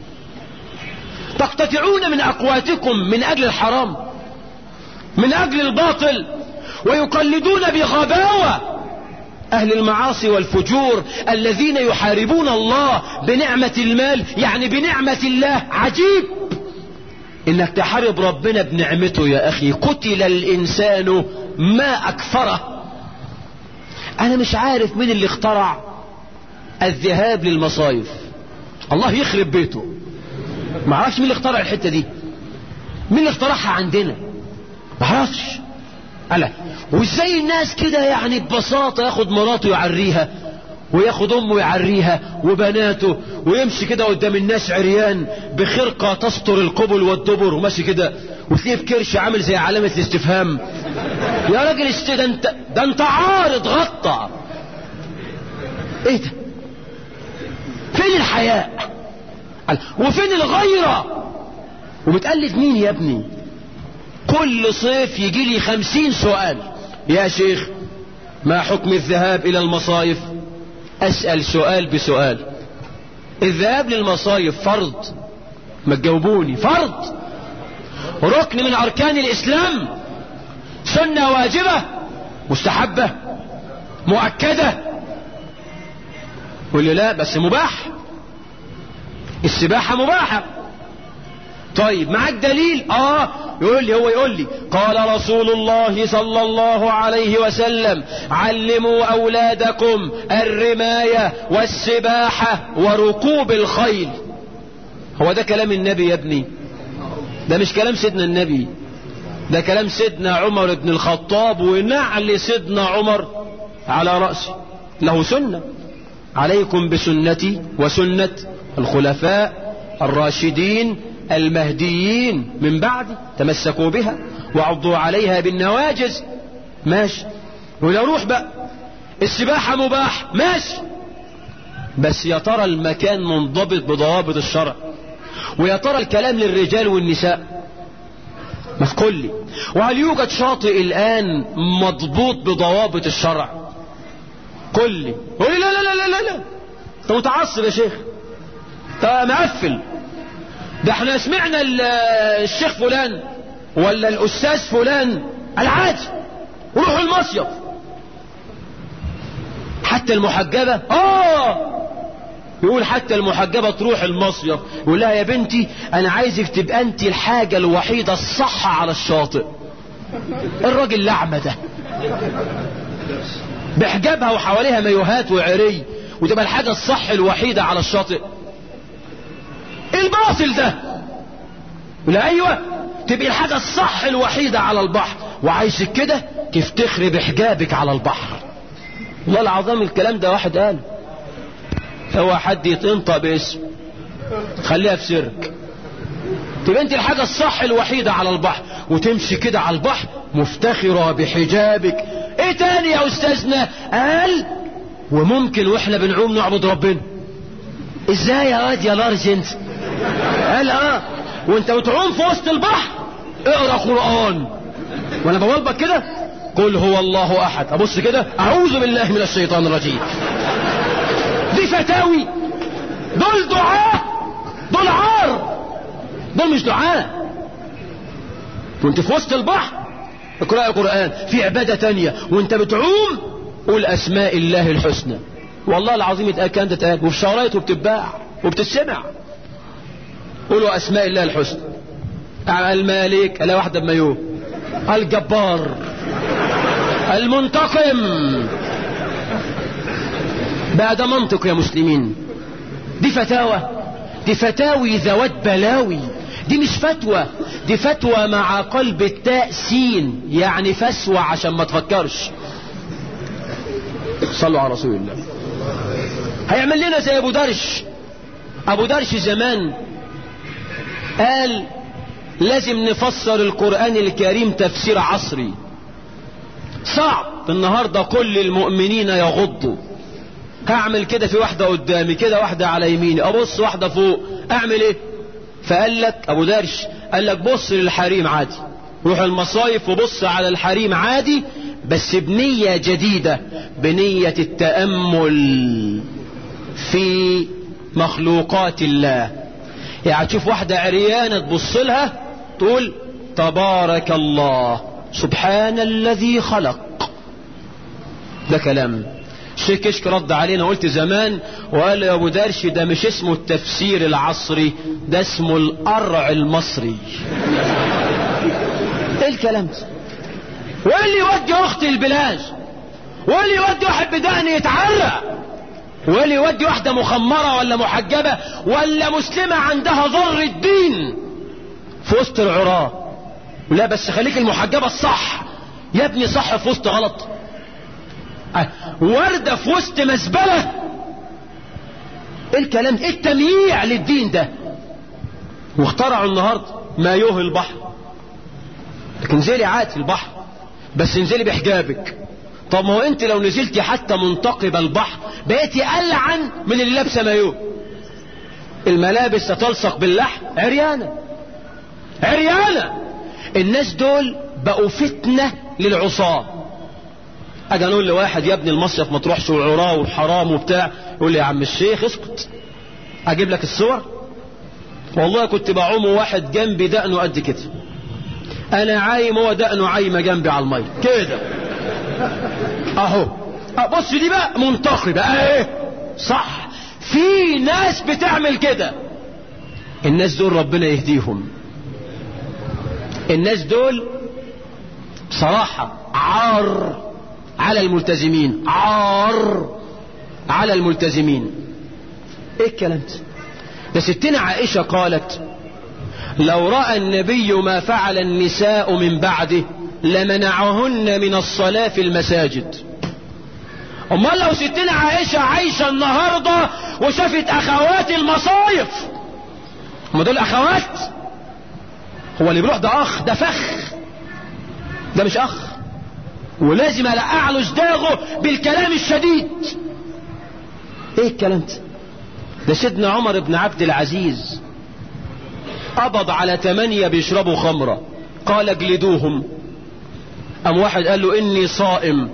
تقتطعون من اقواتكم من اجل الحرام من اجل الباطل ويقلدون بغباوه اهل المعاصي والفجور الذين يحاربون الله بنعمة المال يعني بنعمة الله عجيب انك تحارب ربنا بنعمته يا اخي قتل الانسان ما اكفره انا مش عارف مين اللي اخترع الذهاب للمصايف الله يخرب بيته ما اعرفش مين اللي اخترع الحتة دي مين اللي اخترعها عندنا ما اعرفش ألا وازاي الناس كده يعني ببساطة ياخد مراته يعريها وياخد امه يعريها وبناته ويمشي كده قدام الناس عريان بخرقة تستر القبل والدبر وماشي كده وتلاقيه في كرش عامل زي علامة الاستفهام يا راجل است ده انت ده انت عارض غطى ايه ده فين الحياء وفين الغيرة وبتقلد مين يا ابني كل صيف يجي لي خمسين سؤال يا شيخ ما حكم الذهاب الى المصايف اسأل سؤال بسؤال الذهاب للمصايف فرض ما تجاوبوني فرض ركن من اركان الاسلام سنة واجبة مستحبة مؤكدة قول لي لا بس مباح السباحة مباحة طيب معاك دليل اه يقول لي هو يقول لي قال رسول الله صلى الله عليه وسلم علموا اولادكم الرماية والسباحة وركوب الخيل هو ده كلام النبي يا ابني ده مش كلام سيدنا النبي ده كلام سيدنا عمر بن الخطاب ونعل سيدنا عمر على رأسه له سنة عليكم بسنتي وسنة الخلفاء الراشدين المهديين من بعد تمسكوا بها وعضوا عليها بالنواجز ماشي ولو روح بقى السباحة مباح ماشي بس يا ترى المكان منضبط بضوابط الشرع ويا ترى الكلام للرجال والنساء ما في كلي وهل يوجد شاطئ الآن مضبوط بضوابط الشرع كلي قولي لا لا لا لا لا لا انت متعصب يا شيخ انت مقفل ده احنا سمعنا الشيخ فلان ولا الاستاذ فلان العادي وروحوا المصيف حتى المحجبة اه يقول حتى المحجبة تروح المصيف يقول لها يا بنتي انا عايزك تبقى انت الحاجة الوحيدة الصح على الشاطئ الراجل لعمة ده بحجابها وحواليها مايوهات وعري وتبقى الحاجة الصح الوحيدة على الشاطئ الباطل ده لا ايوه تبقي الحاجة الصح الوحيدة على البحر وعايزك كده تفتخري بحجابك على البحر والله العظيم الكلام ده واحد قال هو حد يتنطق باسم خليها في سرك تبقى انت الحاجة الصح الوحيدة على البحر وتمشي كده على البحر مفتخرة بحجابك ايه تاني يا استاذنا قال وممكن واحنا بنعوم نعبد ربنا ازاي يا واد يا لارج انت قال اه وانت بتعوم في وسط البحر اقرا قرآن وانا بوالبك كده قل هو الله احد ابص كده اعوذ بالله من الشيطان الرجيم دي فتاوي دول دعاء دول عار دول مش دعاء وانت في وسط البحر اقرأ القرآن في عبادة تانية وانت بتعوم قول اسماء الله الحسنى والله العظيم اتقال كان ده اتقال وفي شرايط وبتتباع وبتسمع قولوا اسماء الله الحسنى المالك لا واحدة بمايوه الجبار المنتقم بقى ده منطق يا مسلمين دي فتاوى دي فتاوي ذوات بلاوي دي مش فتوى دي فتوى مع قلب التاء سين يعني فسوى عشان ما تفكرش صلوا على رسول الله هيعمل لنا زي ابو درش ابو درش زمان قال لازم نفسر القرآن الكريم تفسير عصري صعب النهاردة كل المؤمنين يغضوا هعمل كده في واحدة قدامي كده واحدة على يميني ابص واحدة فوق اعمل ايه فقال لك ابو درش قال لك بص للحريم عادي روح المصايف وبص على الحريم عادي بس بنية جديدة بنية التأمل في مخلوقات الله يعني تشوف واحدة عريانة تبص لها تقول تبارك الله سبحان الذي خلق ده كلام الشيخ كشك رد علينا قلت زمان وقال يا ابو درش ده مش اسمه التفسير العصري ده اسمه القرع المصري ايه الكلام ده وايه اللي يودي اختي البلاج وايه اللي يودي واحد بدقن يتعرق وايه اللي يودي واحدة مخمرة ولا محجبة ولا مسلمة عندها ضر الدين في وسط العراة لا بس خليك المحجبة الصح يا ابني صح في وسط غلط وردة في وسط مزبلة ايه الكلام ايه التمييع للدين ده واخترعوا النهاردة مايوه البحر لكن انزلي عادي البحر بس انزلي بحجابك طب ما هو انت لو نزلتي حتى منتقب البحر بقيتي ألعن من اللي لابسه مايوه الملابس ستلصق باللحم عريانة عريانة الناس دول بقوا فتنة للعصاه اجي نقول لواحد يا ابني المصيف ما تروحش وعراه وحرام وبتاع يقول لي يا عم الشيخ اسكت اجيب لك الصور والله كنت بعوم واحد جنبي دقنه قد كده انا عايم هو دقنه عايمه جنبي على الميه كده اهو بص دي بقى منتقبه ايه صح في ناس بتعمل كده الناس دول ربنا يهديهم الناس دول صراحة عار على الملتزمين عار على الملتزمين ايه الكلام ده ده ستنا عائشة قالت لو رأى النبي ما فعل النساء من بعده لمنعهن من الصلاة في المساجد امال لو ستنا عائشة عايشة النهاردة وشافت اخوات المصايف هم دول اخوات هو اللي بيروح ده اخ ده فخ ده مش اخ ولازم القع له صداغه بالكلام الشديد ايه الكلام ده ده سيدنا عمر بن عبد العزيز قبض على ثمانية بيشربوا خمرة قال اجلدوهم ام واحد قال له اني صائم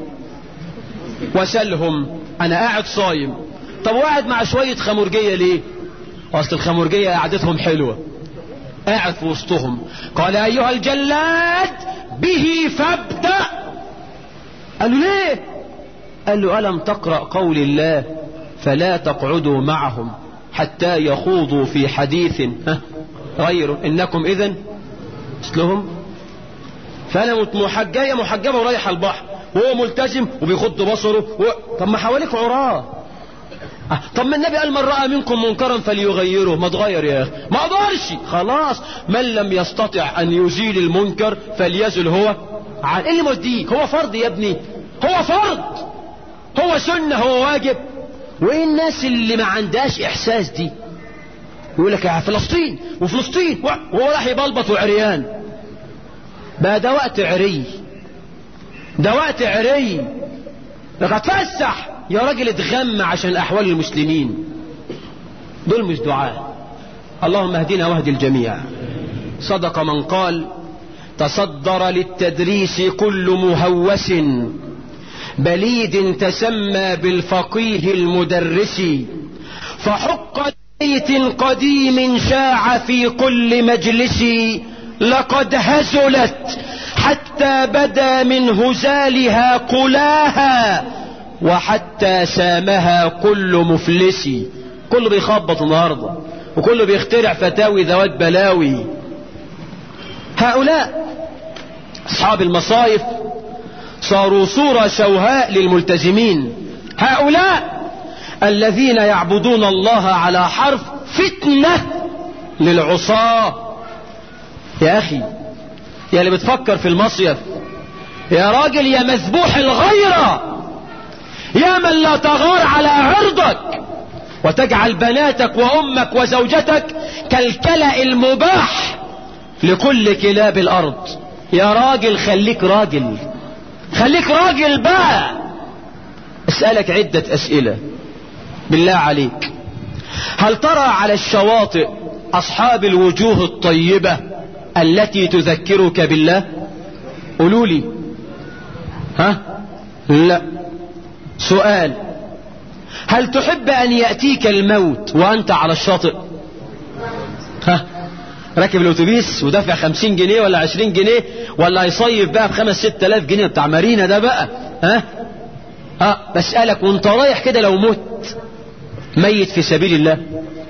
وسلهم انا قاعد صايم طب وقاعد مع شوية خمرجية ليه اصل الخمرجية قعدتهم حلوة قاعد في وسطهم قال ايها الجلاد به فابدأ قال له ليه قال له ألم تقرأ قول الله فلا تقعدوا معهم حتى يخوضوا في حديث غيره إنكم إذن مثلهم فأنا محجية محجبة ورايح البحر وهو ملتزم وبيخض بصره و... طب ما حواليك عراه أه. طب ما النبي قال من رأى منكم منكرا فليغيره ما تغير يا أخي ما أقدرش خلاص من لم يستطع أن يزيل المنكر فليزل هو عن ايه اللي موديك هو فرض يا ابني هو فرض هو سنة هو واجب وايه الناس اللي ما عندهاش احساس دي يقول لك يا فلسطين وفلسطين وهو راح يبلبط وعريان بقى ده وقت عري ده وقت عري لك هتفسح يا راجل اتغم عشان احوال المسلمين دول مش دعاء اللهم اهدنا واهد الجميع صدق من قال تصدر للتدريس كل مهوس بليد تسمى بالفقيه المدرس فحق بيت قديم شاع في كل مجلس لقد هزلت حتى بدا من هزالها قلاها وحتى سامها كل مفلس كله بيخبط النهارده وكله بيخترع فتاوي ذوات بلاوي هؤلاء اصحاب المصايف صاروا صورة شوهاء للملتزمين هؤلاء الذين يعبدون الله على حرف فتنة للعصاة يا اخي يا اللي بتفكر في المصيف يا راجل يا مذبوح الغيرة يا من لا تغار على عرضك وتجعل بناتك وامك وزوجتك كالكلأ المباح لكل كلاب الارض يا راجل خليك راجل خليك راجل بقى اسألك عدة اسئلة بالله عليك هل ترى على الشواطئ اصحاب الوجوه الطيبة التي تذكرك بالله قولوا لي ها لا سؤال هل تحب ان يأتيك الموت وانت على الشاطئ ها راكب الاتوبيس ودافع خمسين جنيه ولا عشرين جنيه ولا هيصيف بقى بخمس ست الاف جنيه بتاع مارينا ده بقى ها ها بسألك وانت رايح كده لو مت ميت في سبيل الله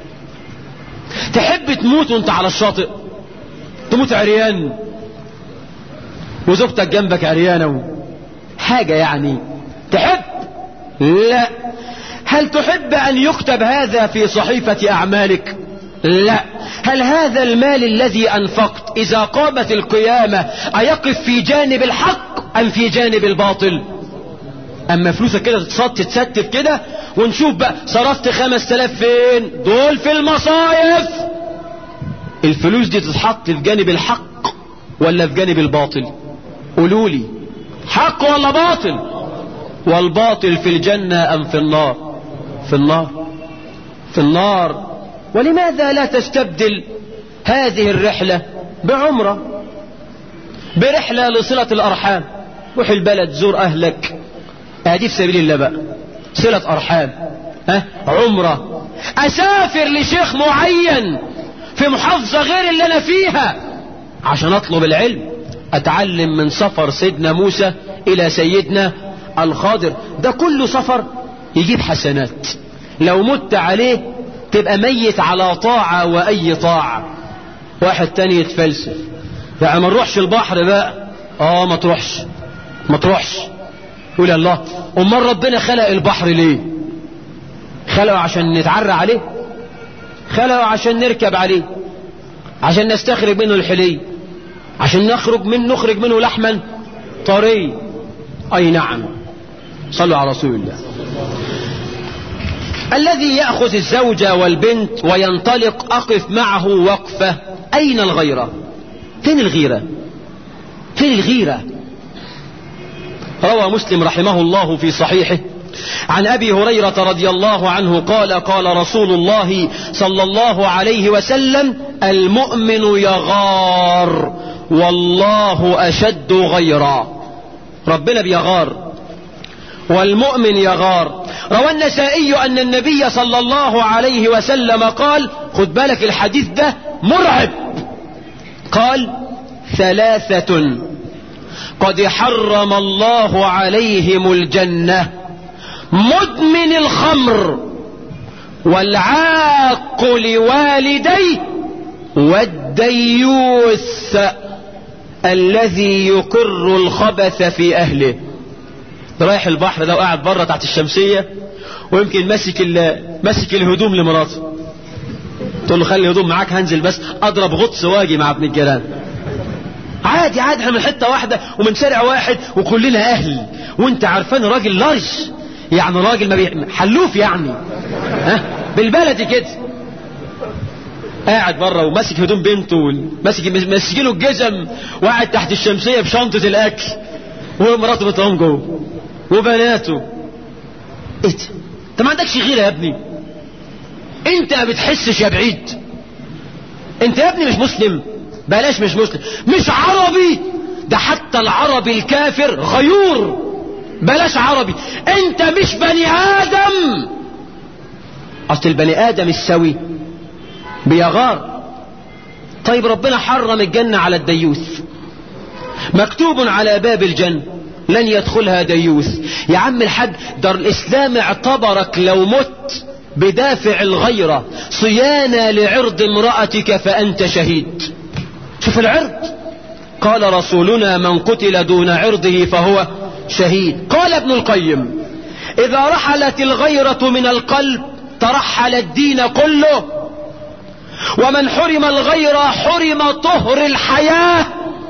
تحب تموت وانت على الشاطئ تموت عريان وزوجتك جنبك عريانة حاجة يعني تحب لا هل تحب ان يكتب هذا في صحيفة اعمالك لا هل هذا المال الذي انفقت اذا قامت القيامة ايقف في جانب الحق ام في جانب الباطل اما فلوسك كده تتستف كده ونشوف بقى صرفت خمس تلاف فين دول في المصايف الفلوس دي تتحط في جانب الحق ولا في جانب الباطل قولوا لي حق ولا باطل والباطل في الجنة ام في النار في النار في النار ولماذا لا تستبدل هذه الرحلة بعمرة برحلة لصلة الأرحام روح البلد زور أهلك هذه في سبيل الله بقى صلة أرحام ها عمرة أسافر لشيخ معين في محافظة غير اللي أنا فيها عشان أطلب العلم أتعلم من سفر سيدنا موسى إلى سيدنا الخاضر ده كله سفر يجيب حسنات لو مت عليه تبقى ميت على طاعة وأي طاعة واحد تاني يتفلسف يعني ما نروحش البحر بقى اه ما تروحش ما تروحش يقول الله امال ربنا خلق البحر ليه خلقه عشان نتعرى عليه خلقه عشان نركب عليه عشان نستخرج منه الحلي عشان نخرج من نخرج منه لحما طري اي نعم صلوا على رسول الله الذي يأخذ الزوجة والبنت وينطلق أقف معه وقفة أين الغيرة فين الغيرة فين الغيرة روى مسلم رحمه الله في صحيحه عن أبي هريرة رضي الله عنه قال قال رسول الله صلى الله عليه وسلم المؤمن يغار والله أشد غيرا ربنا بيغار والمؤمن يغار روى النسائي أن النبي صلى الله عليه وسلم قال خد بالك الحديث ده مرعب قال ثلاثة قد حرم الله عليهم الجنة مدمن الخمر والعاق لوالديه والديوث الذي يكر الخبث في أهله رايح البحر ده وقاعد بره تحت الشمسية ويمكن ماسك ماسك الهدوم لمراته تقول له خلي الهدوم معاك هنزل بس اضرب غطس واجي مع ابن الجيران عادي عادي احنا من حته واحده ومن شارع واحد وكلنا اهل وانت عارفان راجل لارج يعني راجل ما بي... حلوف يعني ها بالبلدي كده قاعد بره وماسك هدوم بنته ماسك ماسك له الجزم وقاعد تحت الشمسيه بشنطه الاكل ومراته بتقوم جوه وبناته ايه ده انت ما عندكش غيره يا ابني انت ما بتحسش يا بعيد انت يا ابني مش مسلم بلاش مش مسلم مش عربي ده حتى العربي الكافر غيور بلاش عربي انت مش بني ادم اصل البني ادم السوي بيغار طيب ربنا حرم الجنة على الديوث مكتوب على باب الجنة لن يدخلها ديوث يا عم الحاج ده الاسلام اعتبرك لو مت بدافع الغيرة صيانة لعرض امرأتك فأنت شهيد شوف العرض قال رسولنا من قتل دون عرضه فهو شهيد قال ابن القيم إذا رحلت الغيرة من القلب ترحل الدين كله ومن حرم الغيرة حرم طهر الحياة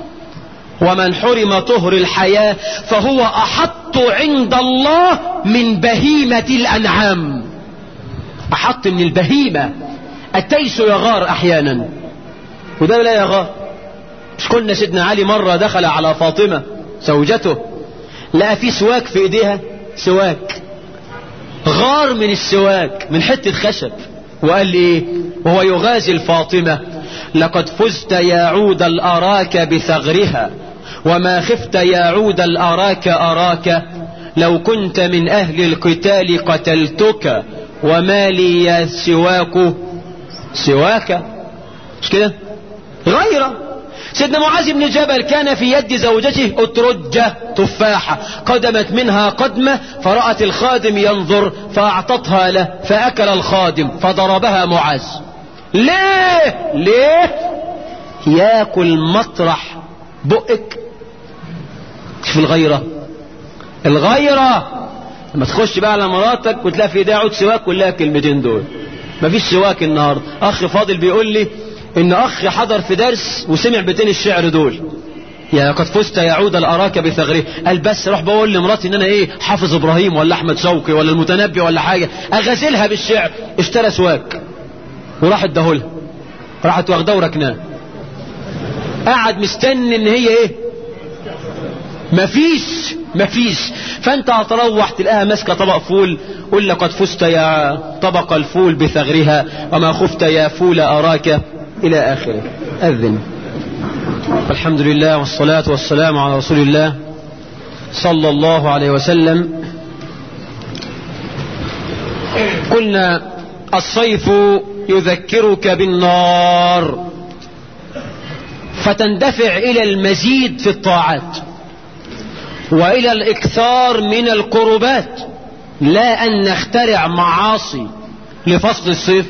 ومن حرم طهر الحياة فهو أحط عند الله من بهيمة الأنعام أحط من البهيمة التيس يغار أحيانا وده لا يغار مش كنا سيدنا علي مرة دخل على فاطمة زوجته لقى في سواك في ايديها سواك غار من السواك من حتة خشب وقال لي ايه وهو يغازل فاطمة لقد فزت يا عود الأراك بثغرها وما خفت يا عود الأراك أراك لو كنت من أهل القتال قتلتك وما لي يا سواك سواك مش كده غيره سيدنا معاذ بن جبل كان في يد زوجته أترجة تفاحة قدمت منها قدمة فرأت الخادم ينظر فأعطتها له فأكل الخادم فضربها معاذ ليه ليه ياكل مطرح بقك شوف الغيرة الغيرة لما تخش بقى على مراتك وتلاقي في ايديها عود سواك ولا كلمتين دول مفيش سواك النهارده اخ فاضل بيقول لي ان اخ حضر في درس وسمع بيتين الشعر دول يا قد فزت يا عود الاراك بثغره قال بس روح بقول لمراتي ان انا ايه حافظ ابراهيم ولا احمد شوقي ولا المتنبي ولا حاجه اغازلها بالشعر اشترى سواك وراح اداهولها راحت واخداه وركناه قعد مستني ان هي ايه مفيش مفيش فانت هتروح تلاقيها ماسكه طبق فول قل لقد فزت يا طبق الفول بثغرها وما خفت يا فول اراك الى اخره اذن الحمد لله والصلاه والسلام على رسول الله صلى الله عليه وسلم قلنا الصيف يذكرك بالنار فتندفع الى المزيد في الطاعات والى الاكثار من القربات لا ان نخترع معاصي لفصل الصيف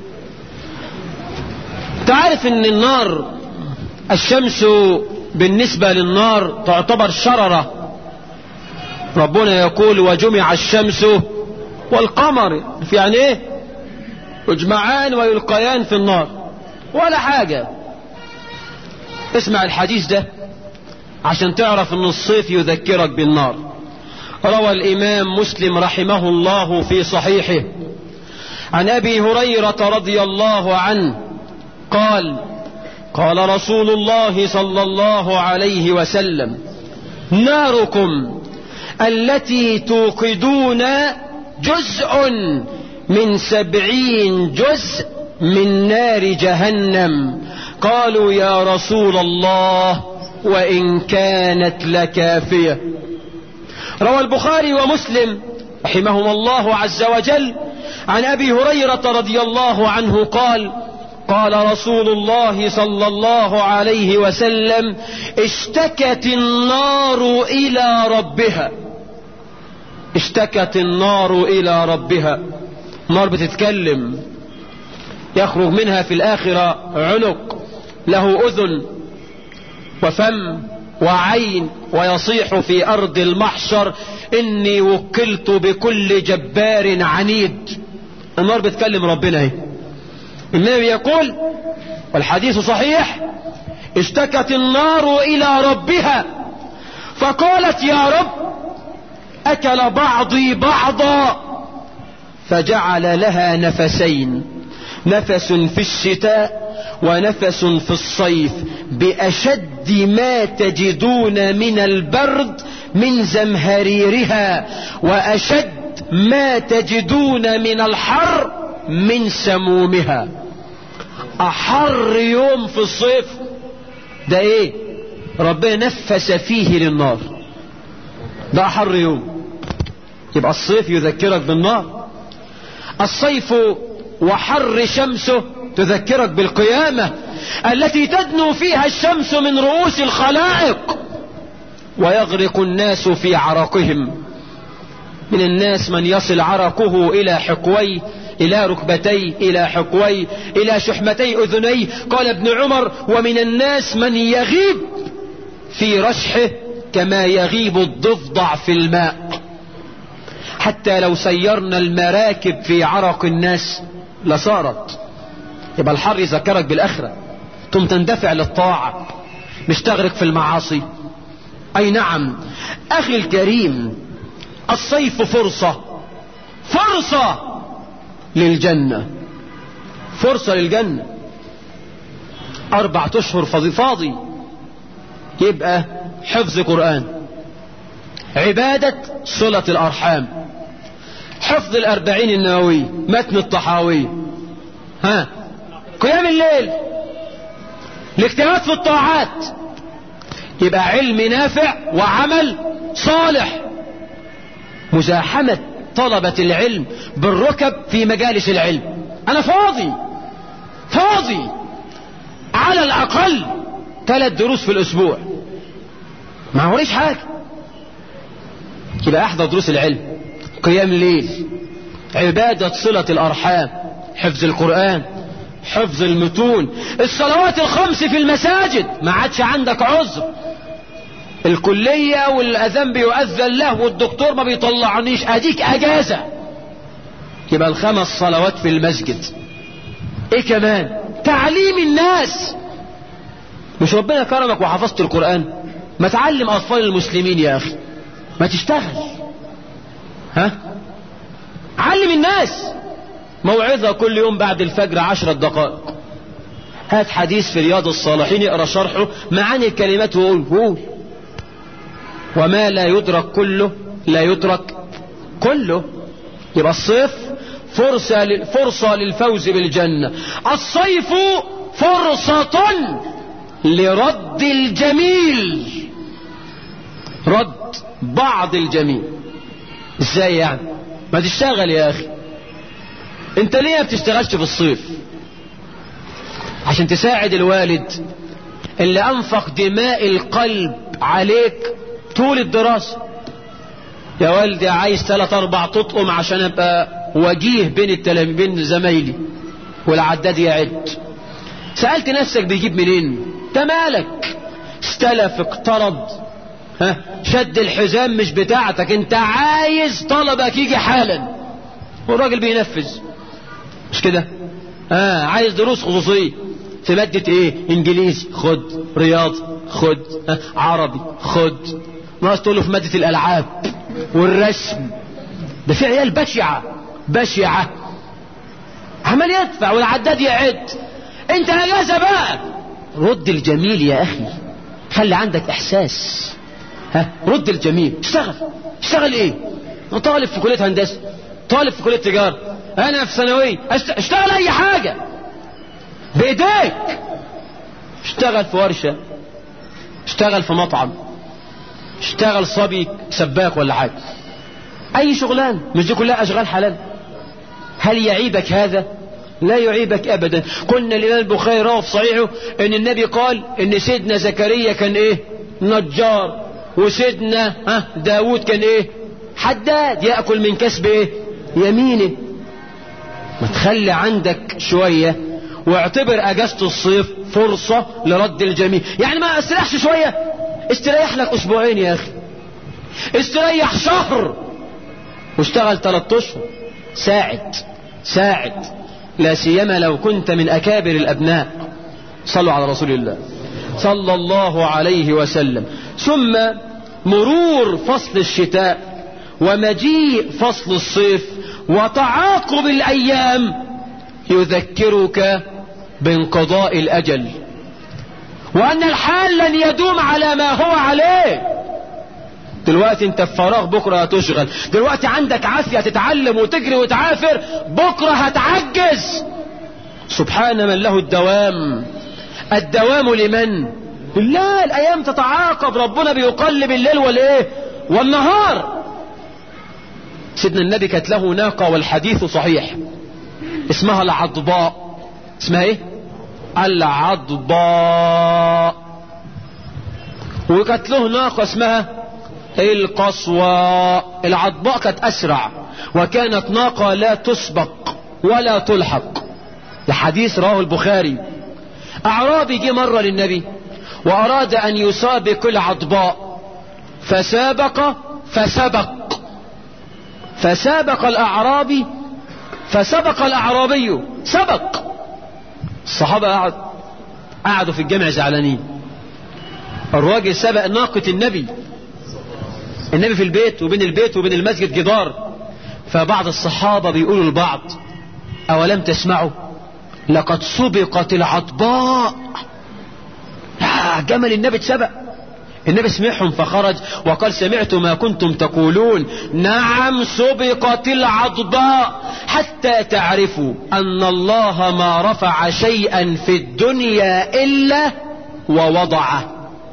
تعرف ان النار الشمس بالنسبة للنار تعتبر شررة ربنا يقول وجمع الشمس والقمر يعني ايه يجمعان ويلقيان في النار ولا حاجة اسمع الحديث ده عشان تعرف ان الصيف يذكرك بالنار روى الامام مسلم رحمه الله في صحيحه عن ابي هريرة رضي الله عنه قال قال رسول الله صلى الله عليه وسلم ناركم التي توقدون جزء من سبعين جزء من نار جهنم قالوا يا رسول الله وإن كانت لكافية روى البخاري ومسلم رحمهما الله عز وجل عن أبي هريرة رضي الله عنه قال قال رسول الله صلى الله عليه وسلم اشتكت النار إلى ربها اشتكت النار إلى ربها نار بتتكلم يخرج منها في الآخرة عنق له أذن وفم وعين ويصيح في أرض المحشر إني وكلت بكل جبار عنيد النار بتكلم ربنا اهي النبي يقول والحديث صحيح اشتكت النار إلى ربها فقالت يا رب أكل بعضي بعضا فجعل لها نفسين نفس في الشتاء ونفس في الصيف بأشد ما تجدون من البرد من زمهريرها وأشد ما تجدون من الحر من سمومها أحر يوم في الصيف ده ايه ربنا نفس فيه للنار ده أحر يوم يبقى الصيف يذكرك بالنار الصيف وحر شمسه تذكرك بالقيامة التي تدنو فيها الشمس من رؤوس الخلائق ويغرق الناس في عرقهم من الناس من يصل عرقه إلى حقوي إلى ركبتي إلى حقوي إلى شحمتي أذني قال ابن عمر ومن الناس من يغيب في رشحه كما يغيب الضفدع في الماء حتى لو سيرنا المراكب في عرق الناس لصارت يبقى الحر يذكرك بالآخرة ثم تندفع للطاعة مش تغرق في المعاصي أي نعم أخي الكريم الصيف فرصة فرصة للجنة فرصة للجنة أربعة أشهر فاضي فاضي يبقى حفظ قرآن عبادة صلة الأرحام حفظ الأربعين النووي متن الطحاوي ها قيام الليل الاجتهاد في الطاعات يبقى علم نافع وعمل صالح مزاحمة طلبة العلم بالركب في مجالس العلم انا فاضي فاضي على الاقل ثلاث دروس في الاسبوع ما هوريش حاجة يبقى احضر دروس العلم قيام الليل عبادة صلة الارحام حفظ القرآن حفظ المتون الصلوات الخمس في المساجد ما عادش عندك عذر الكلية والأذان بيؤذن له والدكتور ما بيطلعنيش أديك أجازة يبقى الخمس صلوات في المسجد ايه كمان تعليم الناس مش ربنا كرمك وحفظت القرآن ما تعلم أطفال المسلمين يا أخي ما تشتغل ها علم الناس موعظة كل يوم بعد الفجر عشرة دقائق هات حديث في رياض الصالحين اقرا شرحه معاني الكلمات وقول قول وما لا يدرك كله لا يدرك كله يبقى الصيف فرصة, فرصة للفوز بالجنة الصيف فرصة لرد الجميل رد بعض الجميل ازاي يعني ما تشتغل يا اخي انت ليه ما بتشتغلش في الصيف عشان تساعد الوالد اللي انفق دماء القلب عليك طول الدراسة يا والدي عايز ثلاث اربع تطقم عشان ابقى وجيه بين التلاميذ بين زمايلي والعداد يعد سألت نفسك بيجيب منين انت مالك استلف اقترض ها شد الحزام مش بتاعتك انت عايز طلبك يجي حالا والراجل بينفذ مش كده آه عايز دروس خصوصية في مادة ايه انجليزي خد رياضة خد آه عربي خد ناقص تقول له في مادة الالعاب والرسم ده في عيال بشعة بشعة عمال يدفع والعداد يعد انت اجازة بقى رد الجميل يا اخي خلي عندك احساس ها رد الجميل اشتغل اشتغل ايه انا طالب في كلية هندسة طالب في كلية تجارة انا في ثانوية اشتغل اي حاجة بايديك اشتغل في ورشة اشتغل في مطعم اشتغل صبي سباك ولا حاجة اي شغلان مش دي كلها اشغال حلال هل يعيبك هذا لا يعيبك ابدا قلنا الامام البخاري روى في صحيحه ان النبي قال ان سيدنا زكريا كان ايه نجار وسيدنا ها داود كان ايه حداد يأكل من كسب ايه يمينه ما تخلي عندك شوية واعتبر اجازة الصيف فرصة لرد الجميع يعني ما استريحش شوية استريح لك اسبوعين يا اخي استريح شهر واشتغل ثلاثة اشهر ساعد ساعد لا سيما لو كنت من اكابر الابناء صلوا على رسول الله صلى الله عليه وسلم ثم مرور فصل الشتاء ومجيء فصل الصيف وتعاقب الايام يذكرك بانقضاء الاجل وان الحال لن يدوم على ما هو عليه دلوقتي انت في فراغ بكرة هتشغل دلوقتي عندك عافية تتعلم وتجري وتعافر بكرة هتعجز سبحان من له الدوام الدوام لمن لا الايام تتعاقب ربنا بيقلب الليل والايه والنهار سيدنا النبي كانت له ناقة والحديث صحيح اسمها العضباء اسمها ايه العضباء وكانت له ناقة اسمها القصوى العضباء كانت اسرع وكانت ناقة لا تسبق ولا تلحق الحديث رواه البخاري اعرابي جه مرة للنبي واراد ان يسابق العضباء فسابق فسبق فسابق الاعرابي فسبق الاعرابي سبق الصحابة قعد قعدوا في الجامع زعلانين الراجل سبق ناقة النبي النبي في البيت وبين البيت وبين المسجد جدار فبعض الصحابة بيقولوا لبعض أولم تسمعوا لقد سبقت العطباء آه جمل النبي اتسبق النبي سمعهم فخرج وقال سمعت ما كنتم تقولون نعم سبقت العضباء حتى تعرفوا أن الله ما رفع شيئا في الدنيا إلا ووضعه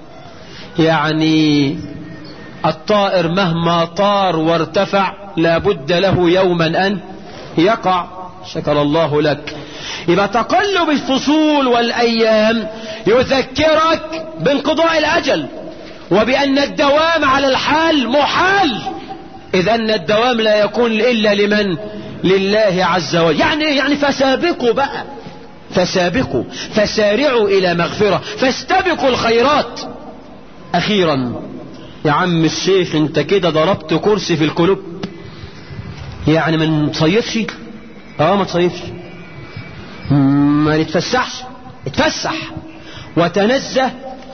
يعني الطائر مهما طار وارتفع لابد له يوما أن يقع شكر الله لك يبقى تقلب الفصول والأيام يذكرك بانقضاء الأجل وبأن الدوام على الحال محال إذ أن الدوام لا يكون إلا لمن لله عز وجل يعني يعني فسابقوا بقى فسابقوا فسارعوا إلى مغفرة فاستبقوا الخيرات أخيرا يا عم الشيخ انت كده ضربت كرسي في القلوب يعني ما تصيفش اه ما تصيفش ما نتفسحش اتفسح وتنزه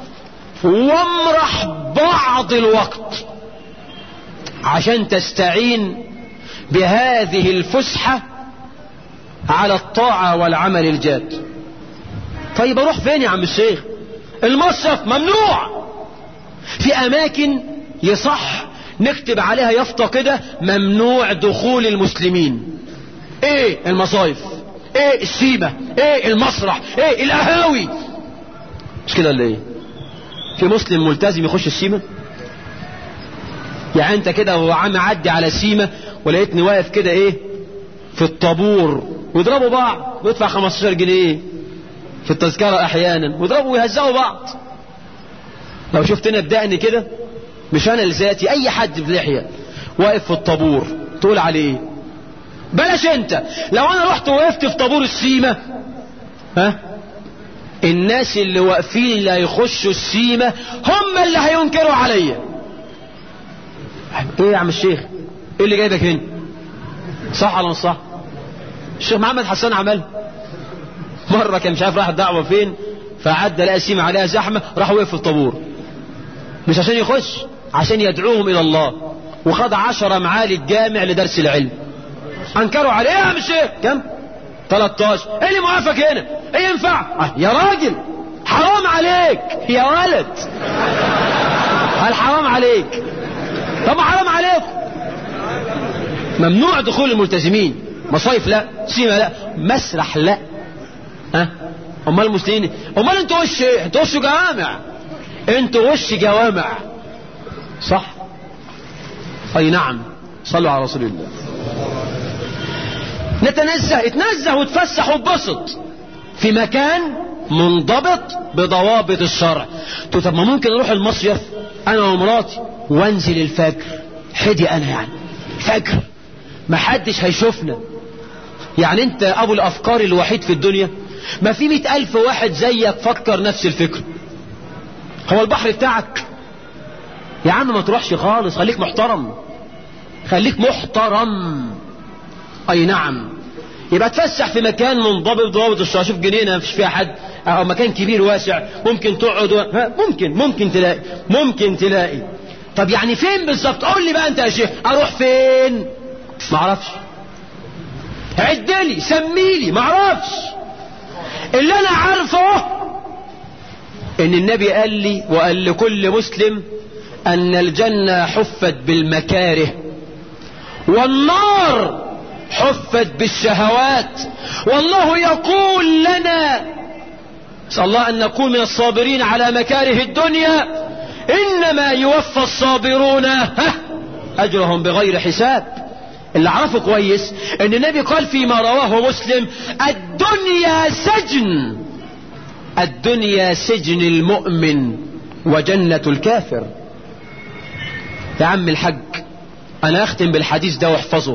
وامرح بعض الوقت عشان تستعين بهذه الفسحة على الطاعة والعمل الجاد طيب اروح فين يا عم الشيخ المصرف ممنوع في اماكن يصح نكتب عليها يافطة كده ممنوع دخول المسلمين ايه المصايف ايه السيمة ايه المسرح ايه القهاوي مش كده ولا ايه في مسلم ملتزم يخش السيمة يعني انت كده وهو عم عدي على سيمة ولقيتني واقف كده ايه في الطابور ويضربوا بعض ويدفع 15 جنيه في التذكرة احيانا ويضربوا ويهزقوا بعض لو شفتنا بدقني كده مش انا لذاتي اي حد بلحية واقف في الطابور تقول عليه بلاش انت لو انا رحت وقفت في طابور السيمة ها الناس اللي واقفين اللي هيخشوا السيمة هم اللي هينكروا عليا ايه يا عم الشيخ ايه اللي جايبك هنا صح ولا مش صح الشيخ محمد حسان عمل مرة كان مش عارف راح الدعوة فين فعدى لقى سيمة عليها زحمة راح وقف في الطابور مش عشان يخش عشان يدعوهم إلى الله وخد عشرة معالي الجامع لدرس العلم أنكروا عليه يا مش ايه كم 13 ايه اللي موافق هنا ايه ينفع آه يا راجل حرام عليك يا ولد هل حرام عليك طب حرام عليكم ممنوع دخول الملتزمين مصايف لا سيما لا مسرح لا ها امال المسلمين امال انتوا وش ايه انتوا وش جوامع انتوا وش جوامع صح اي نعم صلوا على رسول الله نتنزه اتنزه وتفسح واتبسط في مكان منضبط بضوابط الشرع طب ما ممكن اروح المصيف انا ومراتي وانزل الفجر حدي انا يعني فجر ما حدش هيشوفنا يعني انت ابو الافكار الوحيد في الدنيا ما في مئة الف واحد زيك فكر نفس الفكر هو البحر بتاعك يا عم ما تروحش خالص خليك محترم خليك محترم اي نعم يبقى تفسح في مكان منضبط ضوابط الشرع شوف جنينه مفيش فيها حد او مكان كبير واسع ممكن تقعد و... ها ممكن ممكن تلاقي ممكن تلاقي طب يعني فين بالظبط قول لي بقى انت يا شيخ اروح فين ما اعرفش عد لي سمي لي ما اعرفش اللي انا عارفه ان النبي قال لي وقال لكل مسلم ان الجنه حفت بالمكاره والنار حفت بالشهوات والله يقول لنا نسأل الله أن نكون من الصابرين على مكاره الدنيا إنما يوفى الصابرون أجرهم بغير حساب اللي عرفه كويس ان النبي قال فيما رواه مسلم الدنيا سجن الدنيا سجن المؤمن وجنة الكافر يا عم الحج انا اختم بالحديث ده واحفظه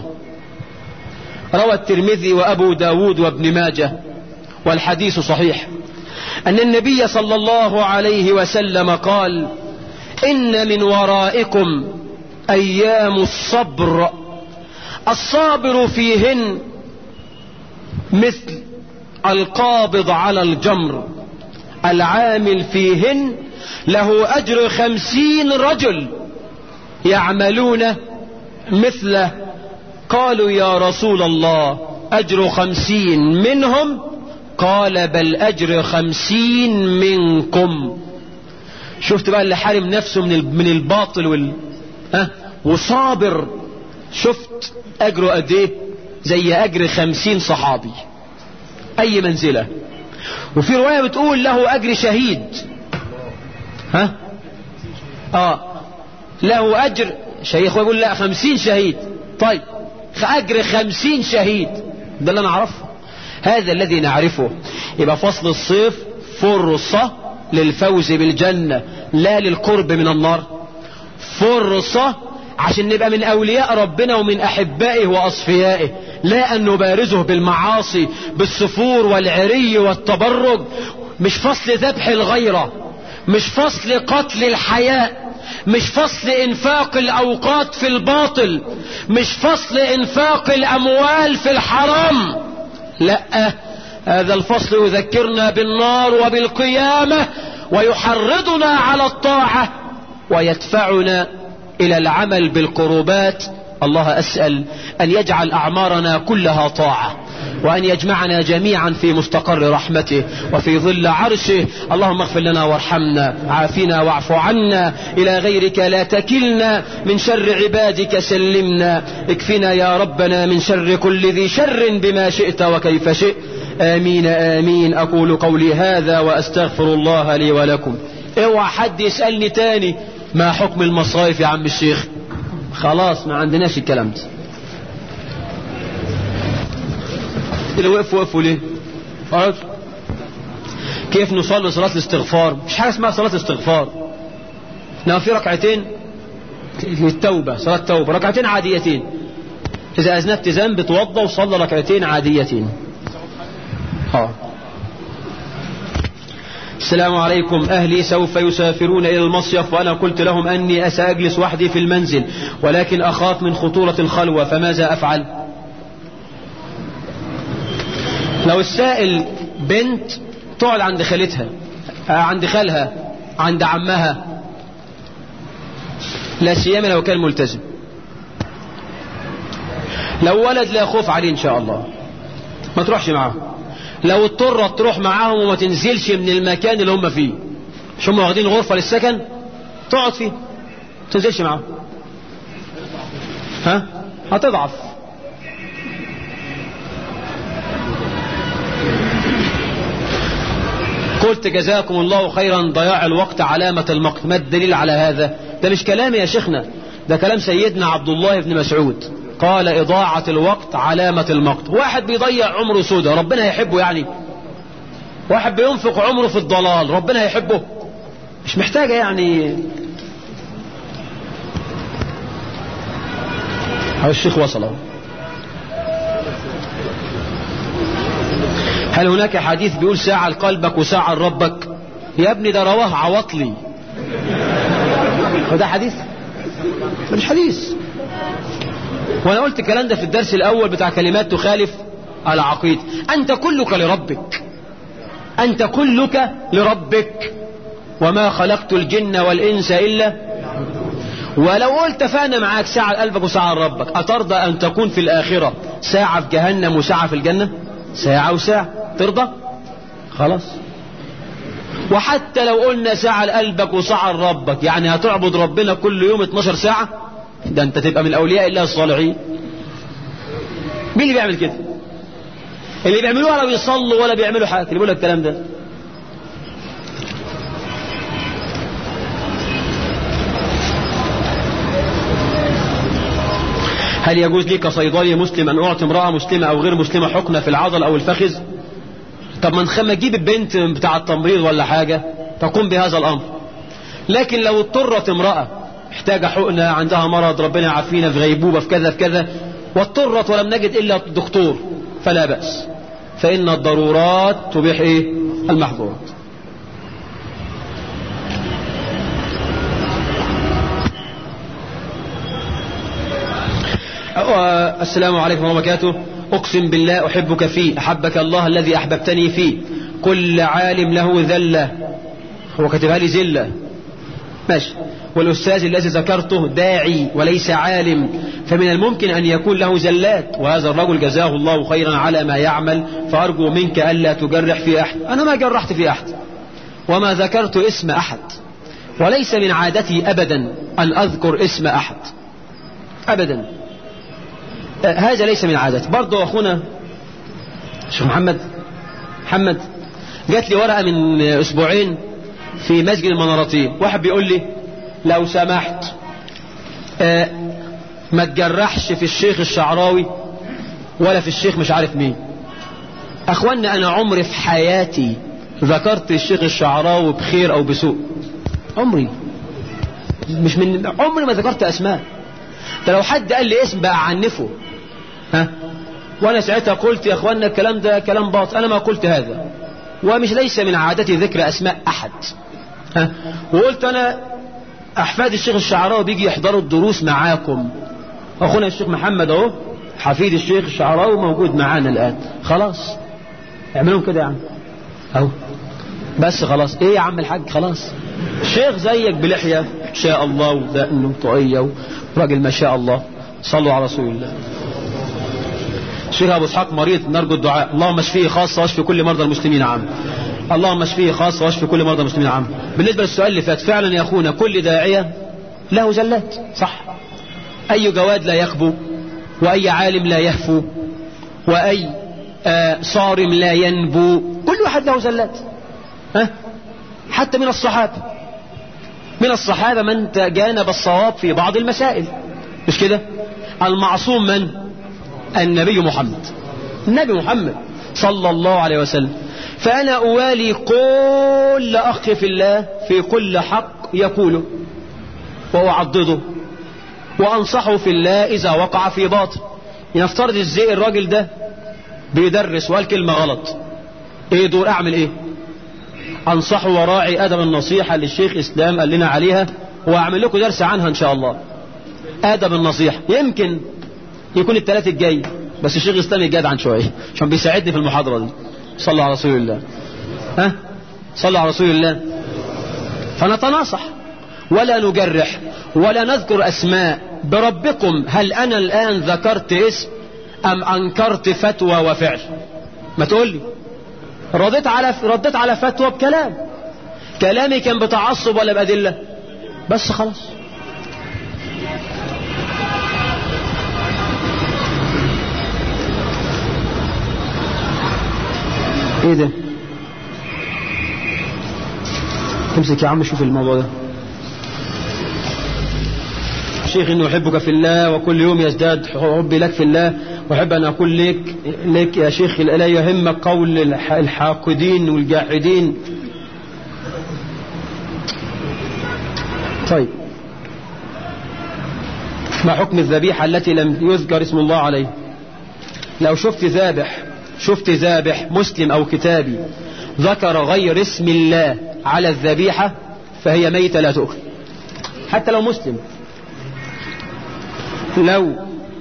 روى الترمذي وأبو داود وابن ماجه والحديث صحيح أن النبي صلى الله عليه وسلم قال إن من ورائكم أيام الصبر الصابر فيهن مثل القابض على الجمر العامل فيهن له أجر خمسين رجل يعملون مثله قالوا يا رسول الله أجر خمسين منهم قال بل أجر خمسين منكم شفت بقى اللي حارم نفسه من من الباطل وال ها وصابر شفت أجره قد إيه زي أجر خمسين صحابي أي منزلة وفي رواية بتقول له أجر شهيد ها آه له أجر شيخ يقول لا خمسين شهيد طيب أجر خمسين شهيد ده اللي أنا أعرفه هذا الذي نعرفه يبقى فصل الصيف فرصة للفوز بالجنة لا للقرب من النار فرصة عشان نبقى من أولياء ربنا ومن أحبائه وأصفيائه لا أن نبارزه بالمعاصي بالسفور والعري والتبرج مش فصل ذبح الغيرة مش فصل قتل الحياء مش فصل انفاق الاوقات في الباطل مش فصل انفاق الاموال في الحرام لا هذا الفصل يذكرنا بالنار وبالقيامة ويحرضنا على الطاعة ويدفعنا الى العمل بالقربات الله اسأل ان يجعل اعمارنا كلها طاعة وأن يجمعنا جميعا في مستقر رحمته وفي ظل عرشه اللهم اغفر لنا وارحمنا عافنا واعف عنا إلى غيرك لا تكلنا من شر عبادك سلمنا اكفنا يا ربنا من شر كل ذي شر بما شئت وكيف شئت آمين آمين أقول قولي هذا وأستغفر الله لي ولكم اوعى حد يسألني تاني ما حكم المصايف يا عم الشيخ خلاص ما عندناش الكلام ده اللي وقفوا وقفوا ليه خلاص كيف نصلي صلاة الاستغفار مش حاجة اسمها صلاة استغفار انما في ركعتين للتوبة صلاة توبة ركعتين عاديتين إذا أذنبت ذنب توضى وصلى ركعتين عاديتين اه السلام عليكم أهلي سوف يسافرون إلى المصيف وأنا قلت لهم أني سأجلس وحدي في المنزل ولكن أخاف من خطورة الخلوة فماذا أفعل لو السائل بنت تقعد عند خالتها عند خالها عند عمها لا سيما لو كان ملتزم لو ولد لا خوف عليه ان شاء الله ما تروحش معاهم لو اضطرت تروح معاهم وما تنزلش من المكان اللي هم فيه مش هم واخدين غرفة للسكن تقعد فيه ما تنزلش معاهم ها هتضعف قلت جزاكم الله خيرا ضياع الوقت علامة المقت ما الدليل على هذا ده مش كلامي يا شيخنا ده كلام سيدنا عبد الله بن مسعود قال إضاعة الوقت علامة المقت واحد بيضيع عمره سودا ربنا يحبه يعني واحد بينفق عمره في الضلال ربنا يحبه مش محتاجة يعني هذا الشيخ وصل اهو هل هناك حديث بيقول ساعة لقلبك وساعة لربك يا ابني ده رواه عواطلي وده حديث ده مش حديث وانا قلت الكلام ده في الدرس الاول بتاع كلمات تخالف العقيد انت كلك لربك انت كلك لربك وما خلقت الجن والانس الا ولو قلت فانا معاك ساعة لقلبك وساعة لربك اترضى ان تكون في الاخرة ساعة في جهنم وساعة في الجنة ساعة وساعة ترضى خلاص وحتى لو قلنا ساعة لقلبك وساعة لربك يعني هتعبد ربنا كل يوم 12 ساعة ده انت تبقى من اولياء الله الصالحين مين اللي بيعمل كده اللي بيعملوها ولا بيصلوا ولا بيعملوا حاجة اللي بيقول لك الكلام ده هل يجوز لي كصيدلي مسلم أن أعطي امرأة مسلمة أو غير مسلمة حقنة في العضل أو الفخذ طب ما نخم تجيب البنت بتاع التمريض ولا حاجة تقوم بهذا الأمر لكن لو اضطرت امرأة محتاجة حقنة عندها مرض ربنا يعافينا في غيبوبة في كذا في كذا واضطرت ولم نجد إلا الدكتور فلا بأس فإن الضرورات تبيح إيه المحظورات السلام عليكم ورحمة الله وبركاته أقسم بالله أحبك فيه أحبك الله الذي أحببتني فيه كل عالم له ذلة هو كاتبها لي زلة ماشي والأستاذ الذي ذكرته داعي وليس عالم فمن الممكن أن يكون له زلات وهذا الرجل جزاه الله خيرا على ما يعمل فأرجو منك ألا تجرح في أحد أنا ما جرحت في أحد وما ذكرت اسم أحد وليس من عادتي أبدا أن أذكر اسم أحد أبدا هذا ليس من عادتي برضه أخونا شيخ محمد محمد جات لي ورقة من أسبوعين في مسجد المنارتين واحد بيقول لي لو سمحت آه ما تجرحش في الشيخ الشعراوي ولا في الشيخ مش عارف مين أخوانا أنا عمري في حياتي ذكرت الشيخ الشعراوي بخير أو بسوء عمري مش من عمري ما ذكرت أسماء ده لو حد قال لي اسم بقى عنفه ها وانا ساعتها قلت يا اخوانا الكلام ده كلام باطل انا ما قلت هذا ومش ليس من عادتي ذكر اسماء احد ها وقلت انا احفاد الشيخ الشعراوي بيجي يحضروا الدروس معاكم اخونا الشيخ محمد اهو حفيد الشيخ الشعراوي موجود معانا الان خلاص اعملهم كده يا عم اهو بس خلاص ايه يا عم الحاج خلاص شيخ زيك بلحية ان شاء الله ودقن طاقية وراجل ما شاء الله صلوا على رسول الله الشيخ ابو اسحاق مريض نرجو الدعاء اللهم اشفيه خاصه واشفي كل مرضى المسلمين عام اللهم اشفيه خاصه واشفي كل مرضى المسلمين عام بالنسبه للسؤال اللي فات فعلا يا اخونا كل داعيه له زلات صح اي جواد لا يخبو واي عالم لا يهفو واي آه صارم لا ينبو كل واحد له زلات ها حتى من الصحابه من الصحابه من تجانب الصواب في بعض المسائل مش كده المعصوم من النبي محمد النبي محمد صلى الله عليه وسلم فأنا أوالي كل أخ في الله في كل حق يقوله وأعضده وأنصحه في الله إذا وقع في باطل يفترض ازاي الراجل ده بيدرس وقال كلمة غلط ايه دور اعمل ايه انصحه وراعي ادب النصيحة اللي الشيخ اسلام قال لنا عليها واعمل لكم درس عنها ان شاء الله ادب النصيحة يمكن يكون الثلاث الجاي بس الشيخ اسلام يجاد عن شوية عشان بيساعدني في المحاضرة دي صلى على رسول الله ها صلى على رسول الله فنتناصح ولا نجرح ولا نذكر أسماء بربكم هل أنا الآن ذكرت اسم أم أنكرت فتوى وفعل ما تقول لي رديت على رديت على فتوى بكلام كلامي كان بتعصب ولا بأدلة بس خلاص ايه ده امسك يا عم شوف الموضوع ده شيخ انه احبك في الله وكل يوم يزداد حبي لك في الله واحب ان اقول لك لك يا شيخ لا يهمك قول الحاقدين والجاحدين طيب ما حكم الذبيحة التي لم يذكر اسم الله عليه لو شفت ذابح شفت ذابح مسلم او كتابي ذكر غير اسم الله على الذبيحة فهي ميتة لا تؤكل حتى لو مسلم لو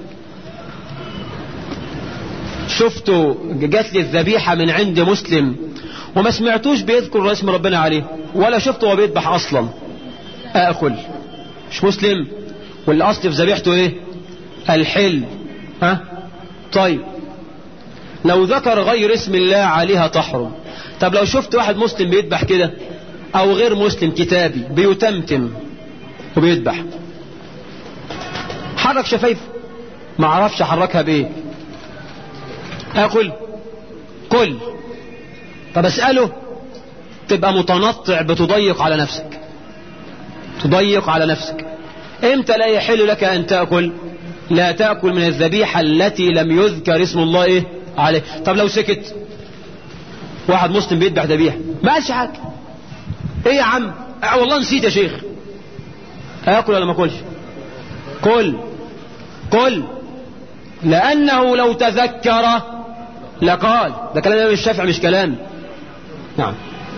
شفته جات لي الذبيحة من عند مسلم وما سمعتوش بيذكر اسم ربنا عليه ولا شفته وهو بيذبح اصلا اكل مش مسلم والاصل في ذبيحته ايه الحل ها طيب لو ذكر غير اسم الله عليها تحرم طب لو شفت واحد مسلم بيذبح كده او غير مسلم كتابي بيتمتم وبيذبح حرك شفايف ما عرفش احركها بايه اكل كل طب اساله تبقى متنطع بتضيق على نفسك تضيق على نفسك امتى لا يحل لك ان تاكل لا تاكل من الذبيحه التي لم يذكر اسم الله ايه عليه طب لو سكت واحد مسلم بيذبح ذبيحه ما قالش حاجه ايه يا عم اه والله نسيت يا شيخ اكل ولا ما اكلش كل كل لانه لو تذكر لقال ده كلام الامام الشافعي مش كلام نعم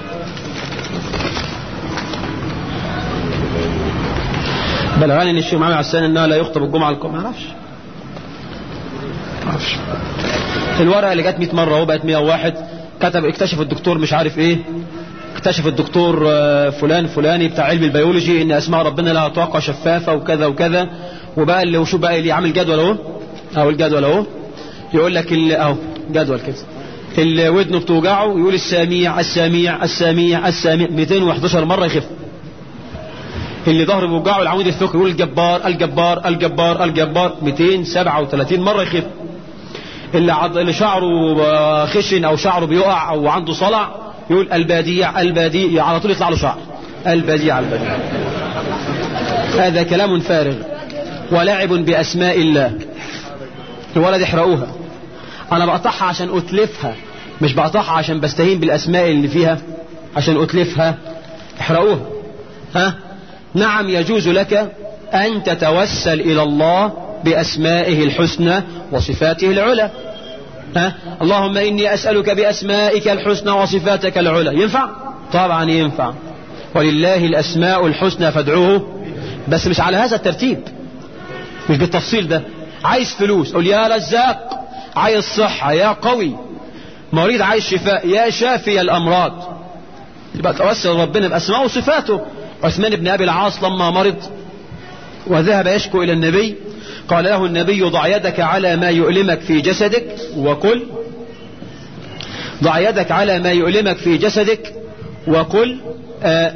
بلغني ان الشيخ محمد عسان انها لا يخطب الجمعه القادمه ما اعرفش ما اعرفش الورقه اللي جت 100 مره اهو بقت 101 كتب اكتشف الدكتور مش عارف ايه اكتشف الدكتور فلان فلاني بتاع علم البيولوجي ان اسماء ربنا لها طاقه شفافه وكذا وكذا وبقى اللي وشو بقى اللي عامل جدول اهو اهو الجدول اهو يقول لك اللي اهو جدول كده اللي ودنه بتوجعه يقول السميع السميع السميع السميع 211 مره يخف اللي ظهره بيوجعه العمود الفقري يقول الجبار الجبار الجبار الجبار 237 مره يخف اللي عض... اللي شعره خشن او شعره بيقع او عنده صلع يقول الباديع الباديع على طول يطلع له شعر البديع البديع هذا كلام فارغ ولعب بأسماء الله الولد احرقوها أنا بقطعها عشان أتلفها مش بقطعها عشان بستهين بالأسماء اللي فيها عشان أتلفها احرقوها ها نعم يجوز لك أن تتوسل إلى الله بأسمائه الحسنى وصفاته العلى ها اللهم إني أسألك بأسمائك الحسنى وصفاتك العلى ينفع طبعا ينفع ولله الأسماء الحسنى فادعوه بس مش على هذا الترتيب مش بالتفصيل ده عايز فلوس قول يا رزاق عايز صحة يا قوي مريض عايز شفاء يا شافي الأمراض يبقى توسل ربنا بأسماء وصفاته عثمان بن أبي العاص لما مرض وذهب يشكو إلى النبي قال له النبي ضع يدك على ما يؤلمك في جسدك وقل ضع يدك على ما يؤلمك في جسدك وقل آه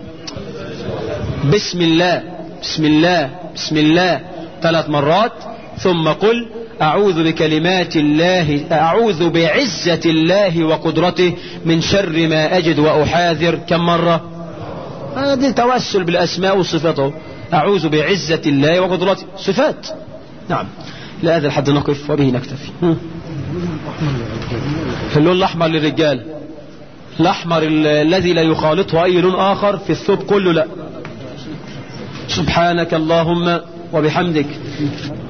بسم الله بسم الله بسم الله ثلاث مرات ثم قل أعوذ بكلمات الله أعوذ بعزة الله وقدرته من شر ما أجد وأحاذر كم مرة هذا توسل بالأسماء وصفاته أعوذ بعزة الله وقدرته صفات نعم لا هذا الحد نقف وبه نكتفي اللون الأحمر للرجال الأحمر الذي لا يخالطه أي لون آخر في الثوب كله لا سبحانك اللهم وبحمدك